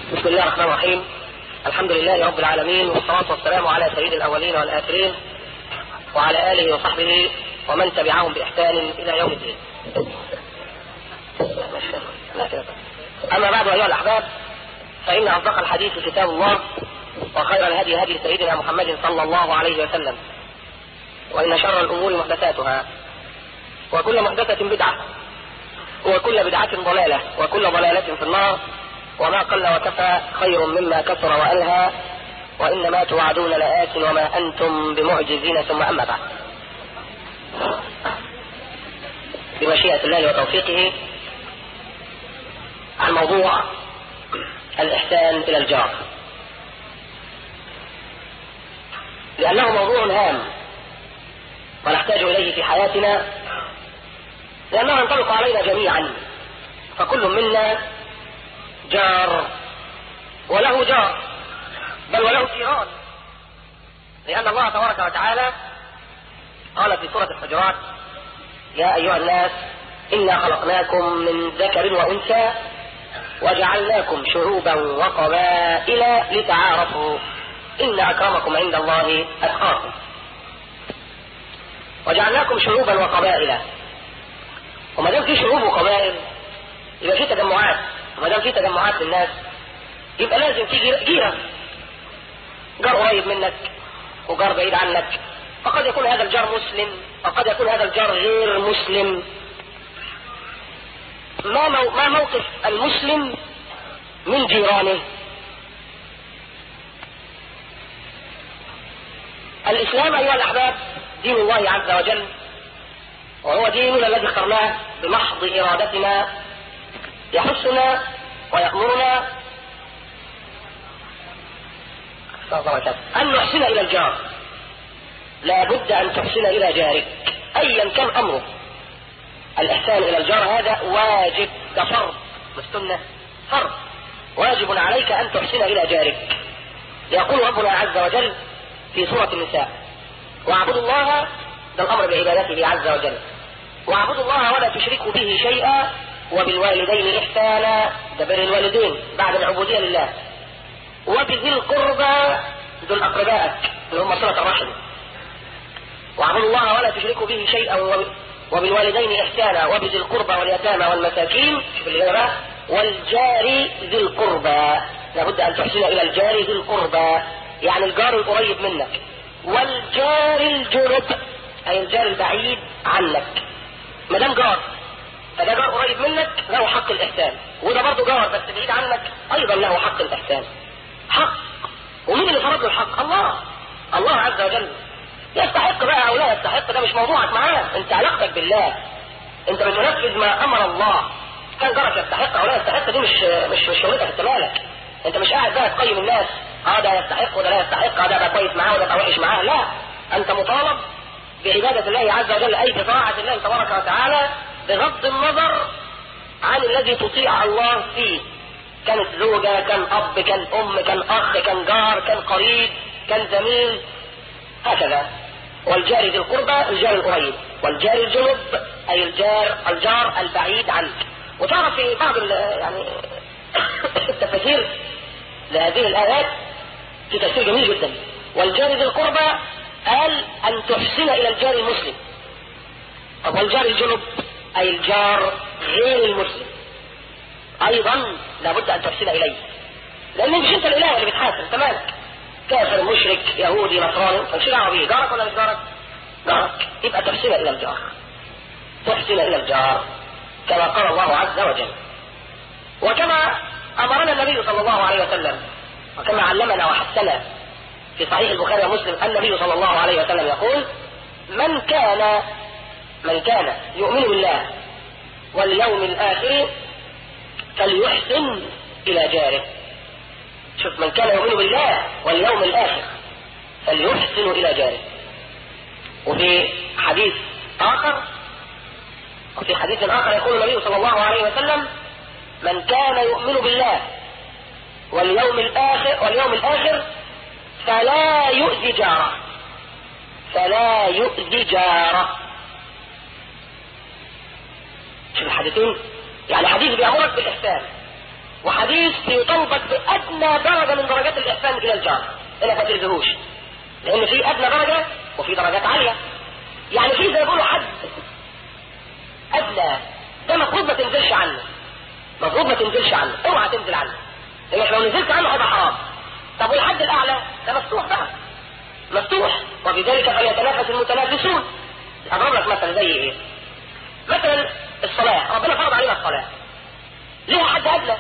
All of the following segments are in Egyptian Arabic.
بسم الله الرحمن الرحيم الحمد لله رب العالمين والصلاة والسلام على سيد الأولين والآخرين وعلى آله وصحبه ومن تبعهم بإحسان إلى يوم الدين أما بعد أيها الأحباب فإن أصدق الحديث كتاب الله وخير الهدي هدي سيدنا محمد صلى الله عليه وسلم وإن شر الأمور محدثاتها وكل محدثة بدعة وكل بدعة ضلالة وكل ضلالة في النار وما قل وكفى خير مما كثر وألهى وإنما توعدون لآت وما أنتم بمعجزين ثم أما بعد بمشيئة الله وتوفيقه عن موضوع الإحسان إلى الجار لأنه موضوع هام ونحتاج إليه في حياتنا لأنه ينطبق علينا جميعا فكل منا جار وله جار بل وله جيران لأن الله تبارك وتعالى قال في سورة الحجرات يا أيها الناس إنا خلقناكم من ذكر وأنثى وجعلناكم شعوبا وقبائل لتعارفوا إن أكرمكم عند الله أتقاكم وجعلناكم شعوبا وقبائل وما دام في شعوب وقبائل يبقى في تجمعات وما دام في تجمعات للناس يبقى لازم في جيرة جار قريب منك وجار بعيد عنك فقد يكون هذا الجار مسلم وقد يكون هذا الجار غير مسلم ما مو ما موقف المسلم من جيرانه الإسلام أيها الأحباب دين الله عز وجل وهو ديننا الذي اخترناه بمحض إرادتنا يحثنا ويأمرنا أن نحسن إلى الجار لا بد أن تحسن إلى جارك أيا كان أمره الإحسان إلى الجار هذا واجب كفرض والسنة فرض واجب عليك أن تحسن إلى جارك يقول ربنا عز وجل في سورة النساء واعبدوا الله ده الأمر بعبادته عز وجل واعبدوا الله ولا تشركوا به شيئا وبالوالدين إحسانا ده بين الوالدين بعد العبودية لله وبذي القربى ذو أقربائك اللي هم صلة الرحم واعبدوا الله ولا تشركوا به شيئا وبالوالدين إحسانا وبذي القربى واليتامى والمساكين شوف اللي بقى والجار ذي القربى لابد أن تحسن إلى الجار ذي القربى يعني الجار القريب منك والجار الجنب أي الجار البعيد عنك ما دام جار فده جار قريب منك له حق الإحسان وده برضه جار بس بعيد عنك أيضا له حق الإحسان حق ومين اللي فرض له الحق الله الله عز وجل يستحق بقى او لا يستحق ده مش موضوعك معاه انت علاقتك بالله انت بتنفذ ما امر الله كان جارك يستحق او لا يستحق دي مش مش مش شغلتك انت مالك انت مش قاعد بقى تقيم الناس اه ده يستحق وده لا يستحق اه ده بقى كويس معاه وده بقى وحش معاه لا انت مطالب بعبادة الله عز وجل اي بطاعة الله تبارك وتعالى بغض النظر عن الذي تطيع الله فيه كانت زوجة كان اب كان ام كان اخ كان جار كان قريب كان زميل هكذا والجار ذي القربى الجار القريب والجار الجنب اي الجار الجار البعيد عنك وتعرف في بعض يعني التفاسير لهذه الايات في تفسير جميل جدا والجار ذي القربى قال ان تحسن الى الجار المسلم طب والجار الجنب اي الجار غير المسلم ايضا لابد ان تحسن اليه لان مش انت الاله اللي بتحاسب انت مالك كافر مشرك يهودي نصراني مش دعوه بيه جارك ولا مش جارك؟ جارك يبقى تحسن الى الجار تحسن الى الجار كما قال الله عز وجل وكما امرنا النبي صلى الله عليه وسلم وكما علمنا وحثنا في صحيح البخاري ومسلم النبي صلى الله عليه وسلم يقول من كان من كان يؤمن بالله واليوم الاخر فليحسن الى جاره شوف من كان يؤمن بالله واليوم الآخر فليحسن إلى جاره وفي حديث آخر وفي حديث آخر يقول النبي صلى الله عليه وسلم من كان يؤمن بالله واليوم الآخر واليوم الآخر فلا يؤذي جاره فلا يؤذي جاره شوف الحديثين يعني حديث بيأمرك بالإحسان وحديث يطالبك بادنى درجه من درجات الاحسان الى الجار انك ما تاذيهوش لان في ادنى درجه وفي درجات عاليه يعني في زي ما بيقولوا حد ادنى ده المفروض ما تنزلش عنه المفروض ما تنزلش عنه اوعى تنزل عنه لانك لو نزلت عنه هيبقى حرام طب والحد الاعلى ده مفتوح بقى مفتوح وبذلك فليتنافس المتنافسون اضرب لك مثلا زي ايه مثلا الصلاه ربنا فرض علينا الصلاه ليها حد ادنى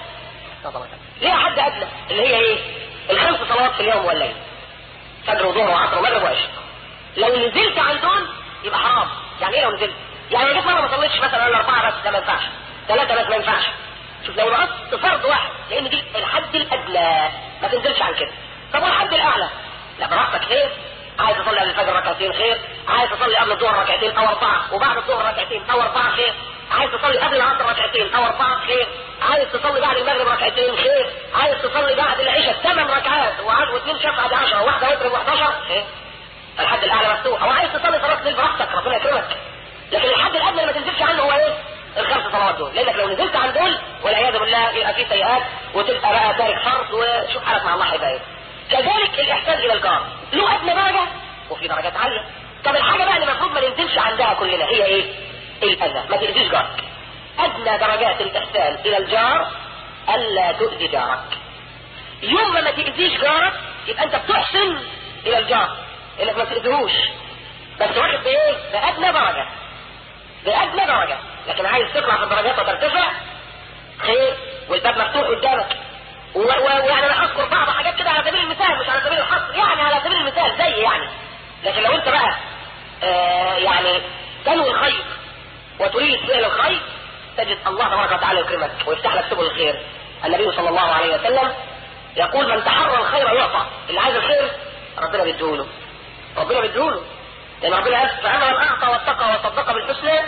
ليها حد ادنى اللي هي ايه الخمس صلوات في اليوم والليل فجر وظهر وعصر ومغرب وعشاء لو نزلت عن دول يبقى حرام يعني ايه لو نزلت يعني لو جيت مره ما صليتش مثلا الا اربعه بس ده ما ينفعش ثلاثه بس ما ينفعش شوف لو نقصت فرض واحد لان دي الحد الادنى ما تنزلش عن كده طب والحد الاعلى لا براحتك خير عايز تصلي قبل الفجر ركعتين خير عايز تصلي قبل الظهر ركعتين او اربعه وبعد الظهر ركعتين او اربعه خير عايز تصلي قبل العصر ركعتين او اربعه خير عايز تصلي بعد المغرب ركعتين خير عايز تصلي بعد العشاء ثمان ركعات واثنين شفعه ب 10 وواحده وتر ب 11 خير الحد الاعلى مفتوح او عايز تصلي صلاه الليل براحتك ربنا يكرمك لكن الحد الادنى اللي ما تنزلش عنه هو ايه؟ الخمس صلوات دول لانك لو نزلت عن دول والعياذ بالله يبقى في سيئات وتبقى بقى تارك فرض وشوف حالك مع الله هيبقى ايه كذلك الاحسان الى الجار له ادنى درجه وفي درجات عاليه طب الحاجه بقى اللي المفروض ما ننزلش عندها كلنا هي ايه؟ الاذى ما تاذيش جارك ادنى درجات الاحسان الى الجار الا تؤذي جارك يوم ما تاذيش جارك يبقى انت بتحسن الى الجار انك ما تاذيهوش بس واخد بايه؟ بادنى درجه بادنى درجه لكن عايز تطلع في الدرجات وترتفع خير والباب مفتوح قدامك ويعني انا اذكر بعض حاجات كده على سبيل المثال مش على سبيل الحصر يعني على سبيل المثال زي يعني لكن لو انت بقى آه يعني تنوي الخير وتريد فعل الخير تجد الله تبارك وتعالى يكرمك ويفتح لك سبل الخير النبي صلى الله عليه وسلم يقول من تحرى الخير يعطى اللي عايز الخير ربنا بيديهوله ربنا بيديهوله لان ربنا قال فاما من اعطى واتقى وصدق بالحسنى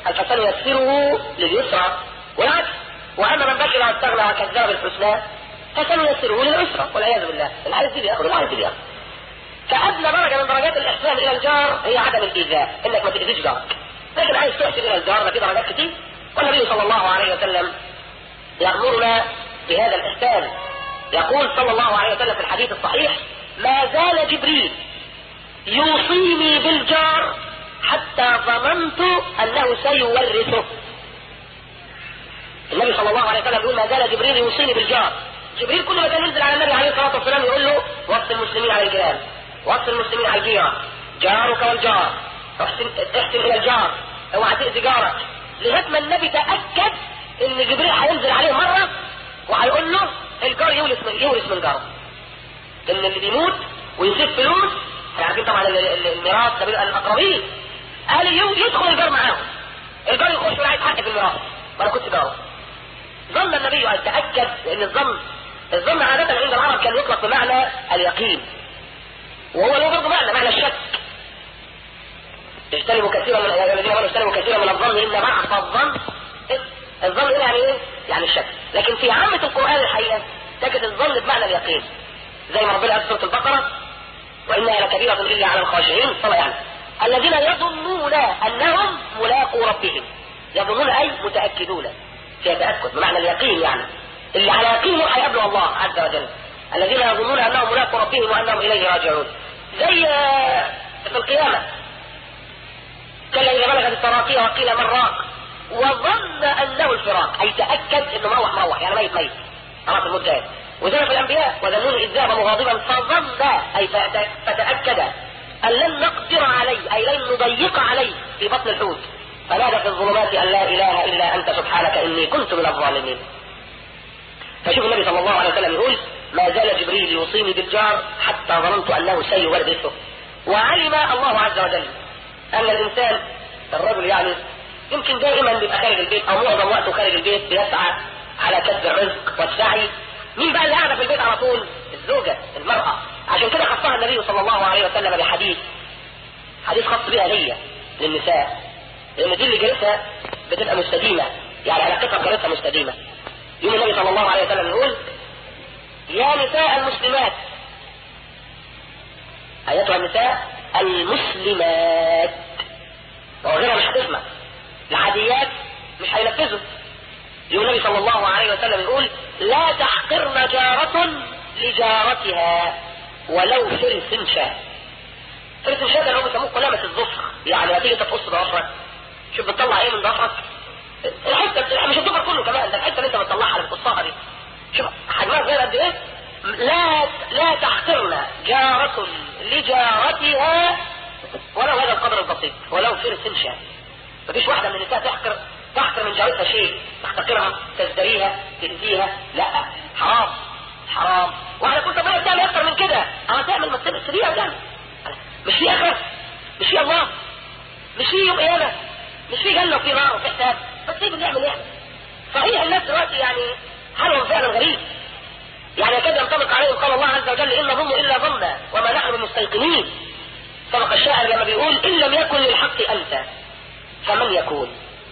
فسنيسره لليسرى والعكس واما من بخل واستغنى وكذب بالحسنى فسنيسره للعسرى والعياذ بالله اللي عايز دي بياخد اللي عايز دي بياخد فادنى درجه من درجات الاحسان الى الجار هي عدم الايذاء انك ما تاذيش جارك لكن عايز تحسن الى الجار في درجات كتير والنبي صلى الله عليه وسلم يامرنا بهذا الاحسان يقول صلى الله عليه وسلم في الحديث الصحيح ما زال جبريل يوصيني بالجار حتى ظننت انه سيورثه النبي صلى الله عليه وسلم يقول ما زال جبريل يوصيني بالجار جبريل كل ما كان ينزل على النبي عليه الصلاه والسلام يقول له وصف المسلمين على الجيران وصف المسلمين على الجيران جارك والجار احسن احسن الى الجار اوعى تاذي جارك لغايه ما النبي تاكد ان جبريل هينزل عليه مره وهيقول له الجار يورث من يورث من جاره ان اللي بيموت ويسيب فلوس عارفين طبعا الميراث سبيل الاقربين قال يدخل الجار معاهم الجار يخش ولا عايز حق في الميراث ما انا كنت جاره ظن النبي ان تاكد لان الظن الظن عاده عند العرب كان يطلق بمعنى اليقين وهو له برضه معنى معنى الشك اجتنبوا كثيرا من الذين امنوا اجتنبوا كثيرا من الظن ان بعض الظن الظن هنا يعني ايه؟ يعني الشك لكن في عامة القرآن الحقيقة تجد الظن بمعنى اليقين زي ما ربنا قال في سورة البقرة وإنها لكبيرة إلا على الخاشعين صلى يعني الذين يظنون أنهم ملاقوا ربهم يظنون أي متأكدون في تأكد بمعنى اليقين يعني اللي على يقينه هيقابلوا الله عز وجل الذين يظنون أنهم ملاقوا ربهم وأنهم إليه راجعون زي في القيامة كلا إذا بلغت التراقي وقيل من راق وظن أنه الفراق أي تأكد أنه مروح مروح يعني ميت ميت خلاص الموت جاي وزي في الأنبياء وذنون إذ ذهب مغاضبا فظن أي فتأكد أن لن نقدر عليه أي لن نضيق عليه في بطن الحوت فنادى في الظلمات أن لا إله إلا أنت سبحانك إني كنت من الظالمين فشوف النبي صلى الله عليه وسلم يقول ما زال جبريل يوصيني بالجار حتى ظننت أنه سيورثه وعلم الله عز وجل أن الإنسان الرجل يعني يمكن دائما بيبقى خارج البيت أو معظم وقته خارج البيت بيسعى على كسب الرزق والسعي مين بقى اللي قاعدة في البيت على طول؟ الزوجة المرأة عشان كده خصها النبي صلى الله عليه وسلم بحديث حديث خاص بها هي للنساء لأن دي اللي جالسها بتبقى مستديمة يعني علاقتها بجالسها مستديمة يوم النبي صلى الله عليه وسلم يقول يا نساء المسلمات أيتها النساء المسلمات وغيرها مش هتسمع العاديات مش هينفذوا يقول النبي صلى الله عليه وسلم يقول لا جارة لجارتها ولو فرس شاء فرس شاء ده اللي هو بيسموه قلامة الظفر يعني هتيجي تقص ضفرك شوف بتطلع ايه من ضفرك الحته مش الضفر كله كمان ده الحته اللي انت بتطلعها اللي بتقصها دي شوف حجمها صغير قد ايه لا لا تحقرن جارة لجارتها ولو هذا القدر البسيط ولو فرس شاء مفيش واحدة من النساء تحقر تحقر من جارتها شيء تحتقرها تزدريها تأذيها لا حرام حرام واحنا كل طب تعمل اكتر من كده اه تعمل ما تسيبش دي تعمل مش في اخره مش في الله مش في يوم قيامه مش في جنه وفي نار وفي حساب بس سيبه يعمل يعمل صحيح الناس دلوقتي يعني حالهم فعلا غريب يعني يكاد ينطبق عليهم قال الله عز وجل ان نظن الا ظنا وما نحن بمستيقنين سبق الشاعر لما بيقول ان لم يكن للحق انت فمن يكون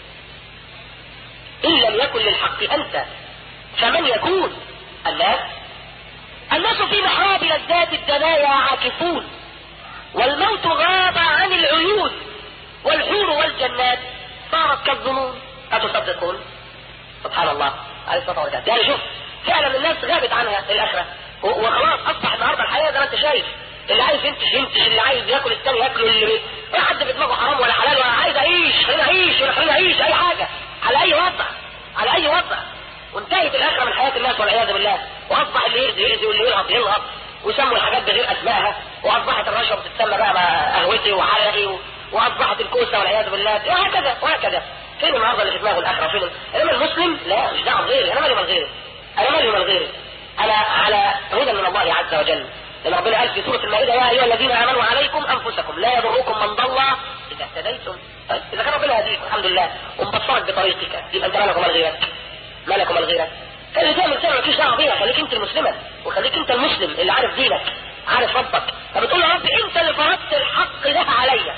ان لم يكن للحق انت فمن يكون الناس الناس في محراب لذات الدنايا عاكفون والموت غاب عن العيون والحور والجنات صارت كالظنون أتصدقون سبحان الله عليه الصلاة والسلام يعني شوف فعلا الناس غابت عنها الآخرة وخلاص أصبح النهارده الحياة زي ما أنت شايف اللي عايز ينتش ينتش اللي عايز ياكل الثاني ياكله اللي ما حد في دماغه حرام ولا حلال ولا عايز اعيش خليني اعيش ولا خليني اعيش اي حاجه على اي وضع على اي وضع وانتهت الاخره من حياه الناس والعياذ بالله واصبح اللي يأذي يأذي واللي يلهط يلهط وسموا الحاجات بغير اسمائها واصبحت الرشوه بتتسمى بقى مع قهوتي وحلقي واصبحت الكوسه والعياذ بالله وهكذا وهكذا فين النهارده اللي في دماغه الاخره فين انما المسلم لا مش دعوه بغيري انا مالي من غيري انا مالي من غيري انا على هدى من الله عز وجل لان ربنا قال في سوره المائده يا ايها الذين امنوا عليكم انفسكم لا يضركم من ضل اذا اهتديتم اذا كان ربنا هديك الحمد لله ومبصرك بطريقك يبقى انت مالك ومال غيرك مالك ومال غيرك فاللي تعمل كده مالكيش دعوه بيها خليك انت المسلمه وخليك انت المسلم اللي عارف دينك عارف ربك فبتقول يا رب انت اللي فرضت الحق ده عليا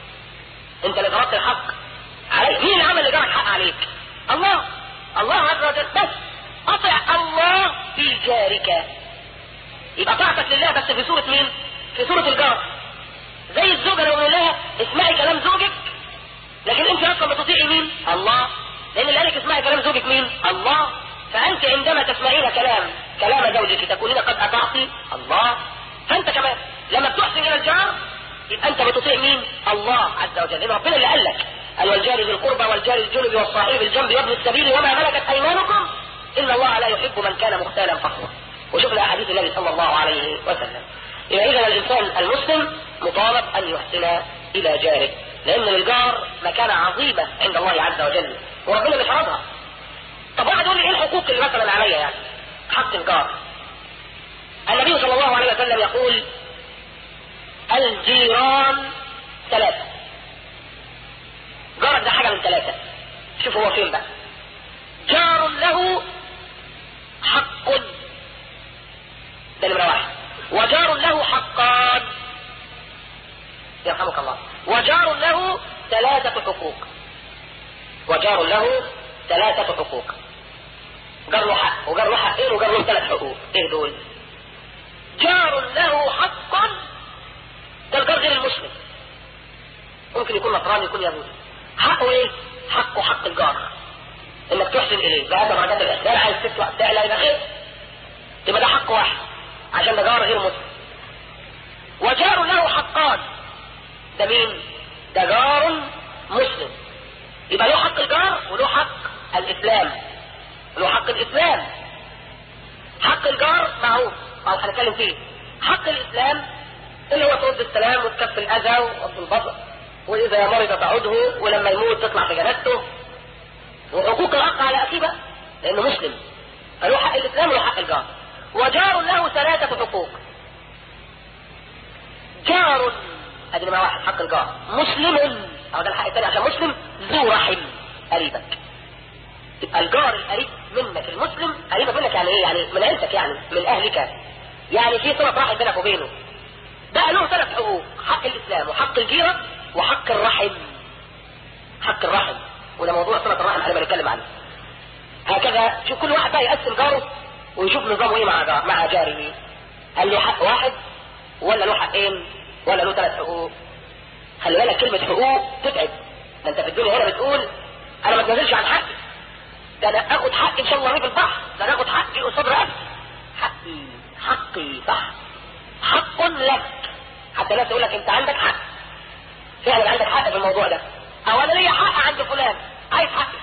انت اللي فرضت الحق علي مين اللي عمل اللي جرى الحق عليك الله الله عز وجل بس اطع الله في جارك يبقى طاعتك لله بس في سورة مين في سورة الجار زي الزوجة لو لها اسمعي كلام زوجك لكن انت اصلا بتطيعي مين الله لان اللي قالك اسمعي كلام زوجك مين الله فانت عندما تسمعين كلام كلام زوجك تكونين قد اطعت الله فانت كمان لما بتحسن الى الجار يبقى انت بتطيع مين الله عز وجل لان ربنا اللي قال لك قال والجار ذي القربى والجار الجنب والصاحب الجنب وابن السبيل وما ملكت ايمانكم ان الله لا يحب من كان مختالا فخورا وشفنا احاديث النبي صلى الله عليه وسلم يبقى اذا الانسان المسلم مطالب ان يحسن الى جاره لان للجار مكانه عظيمه عند الله عز وجل وربنا اللي فرضها طب واحد يقول لي ايه الحقوق اللي مثلا عليا يعني حق الجار النبي صلى الله عليه وسلم يقول الجيران ثلاثة جارك ده حاجة من ثلاثة شوف هو فين بقى جار له حق ده نمرة واحد وجار له حقان يرحمك الله وجار له ثلاثة حقوق وجار له ثلاثة حقوق جار له حق وجار له حقين وجار له ثلاث حقوق ايه دول جار له حق ده الجار غير المسلم ممكن يكون نصراني يكون يهودي حقه ايه حقه حق الجار انك تحسن اليه بهذا درجات الاحسان عايز تدفع تعلى الى خير يبقى ده حق واحد عشان ده جار غير مسلم وجار له حقان ده مين ده جار مسلم يبقى له حق الجار وله حق الاسلام له حق الاسلام حق الجار معروف او هنتكلم فيه حق الاسلام اللي هو ترد السلام وتكف الاذى وغض البصر واذا مرض تعوده ولما يموت تطلع في جنازته وحقوق الاخ على اخيه بقى لانه مسلم فله حق الاسلام وله حق الجار وجار له ثلاثة حقوق جار ادي نمرة واحد حق الجار مسلم او ده الحق الثاني عشان مسلم ذو رحم قريبك يبقى الجار القريب منك المسلم قريبك منك يعني ايه يعني من عيلتك يعني من اهلك يعني في صلة رحم بينك وبينه بقى له ثلاث حقوق حق الاسلام وحق الجيرة وحق الرحم حق الرحم وده موضوع صلة الرحم انا بنتكلم عنه هكذا شوف كل واحد بقى يقسم جاره ويشوف نظامه ايه مع جار مع جاره هل له حق واحد ولا له حقين ولا له ثلاث حقوق خلي بالك كلمة حقوق تتعب ده انت في الدنيا هنا بتقول انا ما اتنازلش عن حقي ده انا اخد حقي ان شاء الله في البحر ده انا اخد حقي قصاد رقبتي حقي صح حق لك حتى الناس تقول لك انت عندك حق فعلا عندك حق في الموضوع ده او انا ليا حق عند فلان عايز حقي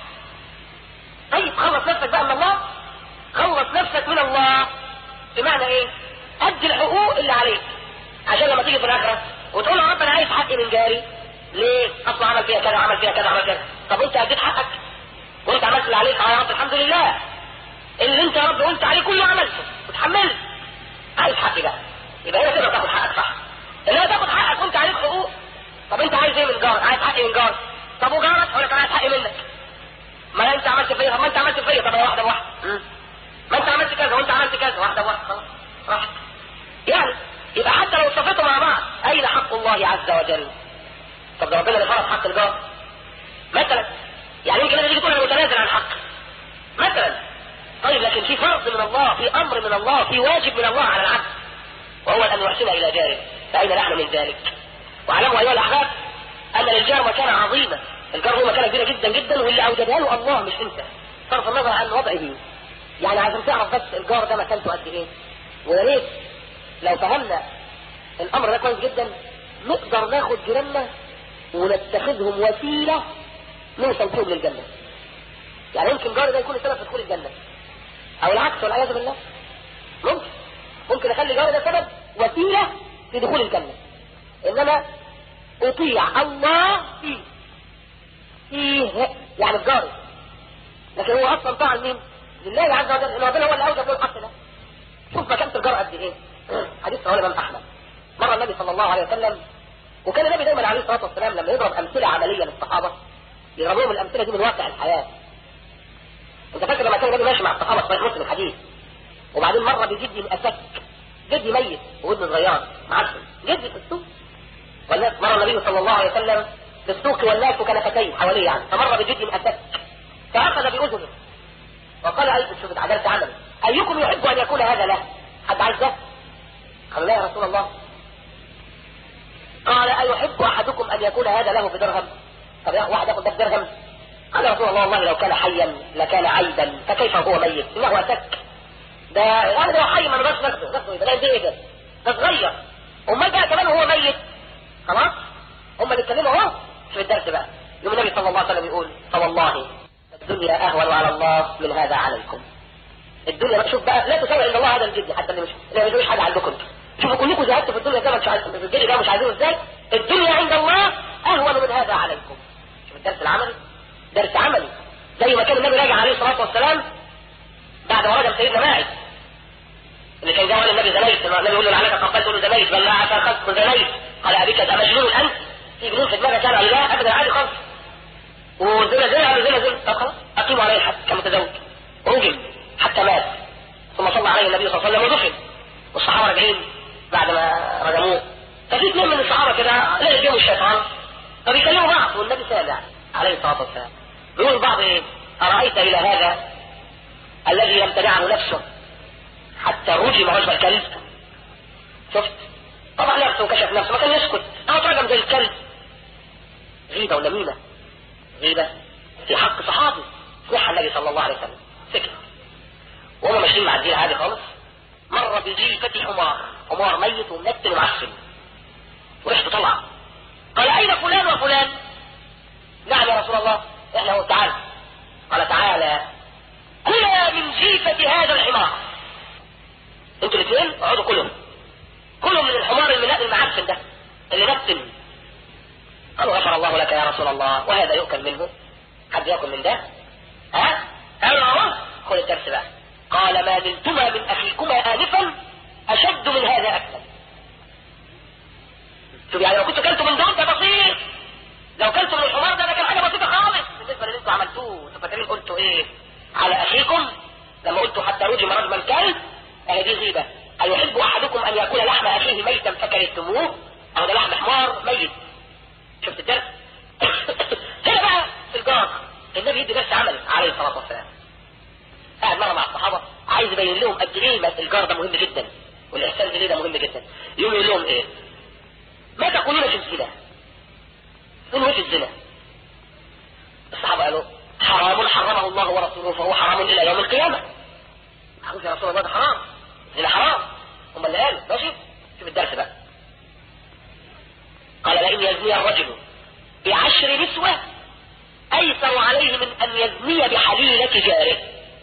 طيب خلص نفسك بقى من الله خلص نفسك من الله بمعنى ايه ادي الحقوق اللي عليك عشان لما تيجي في الاخره وتقول يا رب انا عايز حقي من جاري ليه اصلا عمل فيها كذا عمل فيها كذا عمل كذا طب انت اديت حقك وانت عملت اللي عليك يا رب الحمد لله اللي انت يا رب قلت عليه كله عملته وتحملت عايز حقي بقى يبقى هنا تقدر تاخد حقك صح انما تاخد حقك وانت عليك حقوق طب انت عايز ايه من جار عايز حقي من جار طب وجارك اقول لك انا عايز حقي منك ما انت عملت فيا طب ما انت عملت فيا طب واحده بواحده ما انت عملت كذا وانت عملت كذا واحده بواحده خلاص راحت يعني يبقى حتى لو صفيتوا مع بعض اين حق الله عز وجل طب ده ربنا اللي فرض حق الجار مثلا يعني يمكن تيجي تقول انا متنازل عن حق مثلا طيب لكن في فرض من الله في امر من الله في واجب من الله على العبد وهو ان يحسن الى جاره فاين نحن من ذلك واعلموا ايها الاحباب ان للجار مكانه عظيمه الجار هو مكانه كبيره جدا جدا واللي اوجدها له الله مش انت صرف النظر عن وضعه يعني عشان تعرف بس الجار ده مكانته قد ايه ويا ريت لو فهمنا الامر ده كويس جدا نقدر ناخد جيراننا ونتخذهم وسيله نوصل فيهم للجنه يعني يمكن جاري ده يكون السبب في دخول الجنه او العكس والعياذ بالله ممكن ممكن اخلي جاري ده سبب وسيله في دخول الجنه انما اطيع الله فيه فيه يعني الجاري لكن هو اصلا طاعه لمين؟ لله عز وجل ان ربنا هو اللي اوجد له الحق ده شوف مكانه الجار قد ايه حديث رواه الامام احمد مره النبي صلى الله عليه وسلم وكان النبي دايما عليه الصلاه والسلام لما يضرب امثله عمليه للصحابه يضرب لهم الامثله دي من واقع الحياه انت فاكر لما كان النبي ماشي مع الصحابه صحيح مسلم الحديث وبعدين مره بجدي اسك جدي ميت وابنه صغير معفن جدي في السوق والناس مره النبي صلى الله عليه وسلم في السوق والناس كنفتين حواليه يعني فمر بجدي اسك فاخذ باذنه وقال ايكم شوف عدلت عمله ايكم يحب ان يكون هذا له حد عايز ده قال لا يا رسول الله قال أيحب أحدكم أن يكون هذا له بدرهم طب يا واحد ياخد ده بدرهم قال يا رسول الله والله لو كان حيا لكان عيبا فكيف هو ميت انه أتك ده يعني ده حي ما نقدرش ناخده ناخده ده ده ايه ده ده صغير امال بقى كمان هو ميت خلاص هم اللي اتكلموا اهو في الدرس بقى يوم النبي صلى الله عليه وسلم يقول فوالله الدنيا اهون على الله من هذا عليكم الدنيا بقى شوف بقى لا تساوي عند الله هذا الجد حتى اللي مش اللي مش حاجه عندكم شوفوا كلكم زهدتوا في الدنيا ده مش عايزين في الجد ده مش عايزينه ازاي الدنيا عند الله اهون من هذا عليكم شوف الدرس العملي درس عملي زي ما كان النبي راجع عليه الصلاه والسلام بعد ما رجع سيدنا ماعز اللي كان جاي النبي زنيت النبي يقول له لعلك فقلت له زنيت بل لا عسى خلق زنيت قال ابيك ده مجنون انت في جنون في دماغك كان لا ابدا عادي خالص وزنا زنا زنا زنا طب خلاص اقيموا عليه الحد كمتزوج رجل حتى مات ثم صلى عليه النبي صلى الله عليه وسلم ودفن والصحابه راجعين بعد ما رجموه ففي اثنين من الصحابه كده لقى فيهم الشيطان فبيكلموا بعض والنبي سامع عليه الصلاه والسلام بيقول بعض ايه ارايت الى هذا الذي لم تدعه نفسه حتى رجم عشب الكلب شفت طبعا نفسه وكشف نفسه ما كان يسكت او ترجم زي الكلب غيبه ونميمه غيبه في حق صحابي نحى النبي صلى الله عليه وسلم سكت وهم ماشيين مع الدين عادي خالص مر بجيفة حمار حمار ميت ومنتن ومعفن وريحته طلع قال اين فلان وفلان نعم يا رسول الله احنا هو تعالى قال تعالى كلا من جيفة هذا الحمار انتوا الاثنين اقعدوا كلهم كلهم من الحمار المناء المعفن ده اللي نتن قالوا غفر الله لك يا رسول الله وهذا يؤكل منه حد ياكل من ده ها قالوا اه خذ الدرس بقى قال ما نلتما من اخيكما انفا اشد من هذا اكلا شوف يعني لو كنتوا كلتوا من دول ده بسيط لو كلتوا من الحمار ده ده كان حاجه بسيطه خالص بالنسبه للي انتوا عملتوه انتوا فاكرين قلتوا ايه على اخيكم لما قلتوا حتى رجم رجم الكلب اهي دي غيبه ايحب احدكم ان ياكل لحم اخيه ميتا فكرهتموه او ده لحم حمار ميت شفت الدرس هنا بقى في الجار النبي يدي درس عملي عليه الصلاه والسلام قاعد مره مع الصحابه عايز يبين لهم قد ايه الجار ده مهم جدا والاحسان اليه ده مهم جدا يقوم يقول لهم ايه ما تقولون في الزنا من في الزنا الصحابه قالوا حرام حرمه الله ورسوله فهو حرام الى يوم القيامه معروف يا رسول الله ده حرام الزنا حرام هم اللي قالوا ماشي شوف الدرس بقى قال لئن يزني الرجل بعشر نسوة ايسر عليه من ان يزني بحليلة جاره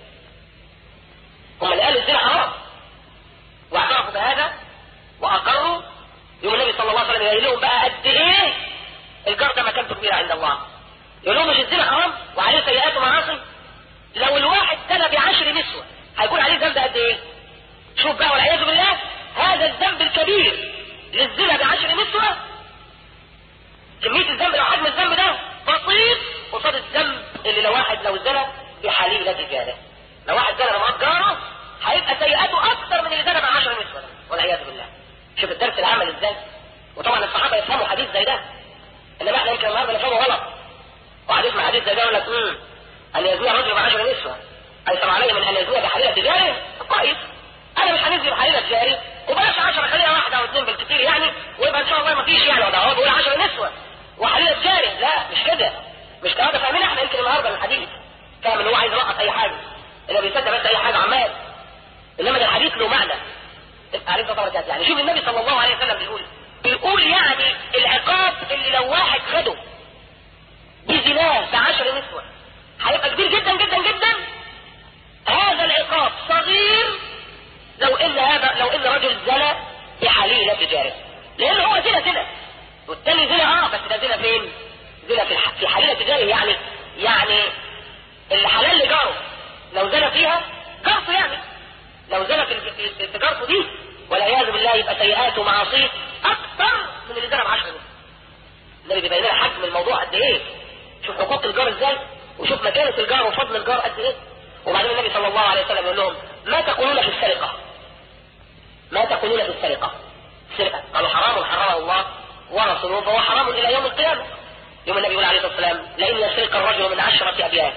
هم اللي قالوا الزنا حرام واعترفوا بهذا واقروا يوم النبي صلى الله عليه وسلم يقول لهم بقى قد ايه الجار ده مكانته كبيره عند الله يقول لهم مش الزنا حرام وعليه سيئات ومعاصي لو الواحد زنى بعشر نسوة هيكون عليه ذنب قد ايه شوف بقى والعياذ بالله هذا الذنب الكبير للزنا بعشر نسوة كمية الذنب لو حجم الذنب ده بسيط قصاد الذنب اللي لو واحد لو زنى بحليلة جاره لو واحد زنى مع جاره هيبقى سيئاته اكثر من اللي زنى بعشر نسوة والعياذ بالله شوف الدرس العمل ازاي وطبعا الصحابة يفهموا حديث زي ده انما احنا يمكن النهارده نفهمه غلط وحديث مع حديث زي ده يقول لك امم ان يزني رجل بعشر نسوة ايسر عليه من ان يزني بحليلة جاره كويس انا مش هنزل بحليلة جاري وبلاش 10 خليها واحدة او اثنين بالكثير يعني ويبقى ان شاء الله ما فيش يعني وده هو بيقول 10 نسوة وحليلة جاري لا مش كده مش كده فاهمين احنا يمكن النهارده الحديث فاهم ان هو عايز يرقص اي حاجة انه بيصدق بس اي حاجة عمال انما ده الحديث له معنى عليه الصلاه والسلام يعني شوف النبي صلى الله عليه وسلم بيقول بيقول يعني العقاب اللي لو واحد خده بزناه بعشر نسوة هيبقى كبير جدا جدا جدا هذا العقاب صغير لو ان هذا لو ان رجل زنى بحليلة جاره لان هو زنا زنا والتاني زنا اه بس ده زنا فين؟ زنا في الح... في حليلة جاره يعني يعني اللي حلال لجاره لو زنى فيها جارته يعني لو زنى في في- في جارته دي والعياذ بالله يبقى سيئاته ومعاصيه اكثر من اللي زنى بعشر نسوة النبي بيبين لنا حجم الموضوع قد ايه شوف حقوق الجار ازاي وشوف مكانة الجار وفضل الجار قد ايه وبعدين النبي صلى الله عليه وسلم يقول لهم ما تقولون في السرقة ما تقولون في السرقة السرقة قالوا حرام حرمه الله ورسوله فهو حرام الى يوم القيامة يوم النبي يقول عليه الصلاة والسلام لئن يسرق الرجل من عشرة ابيات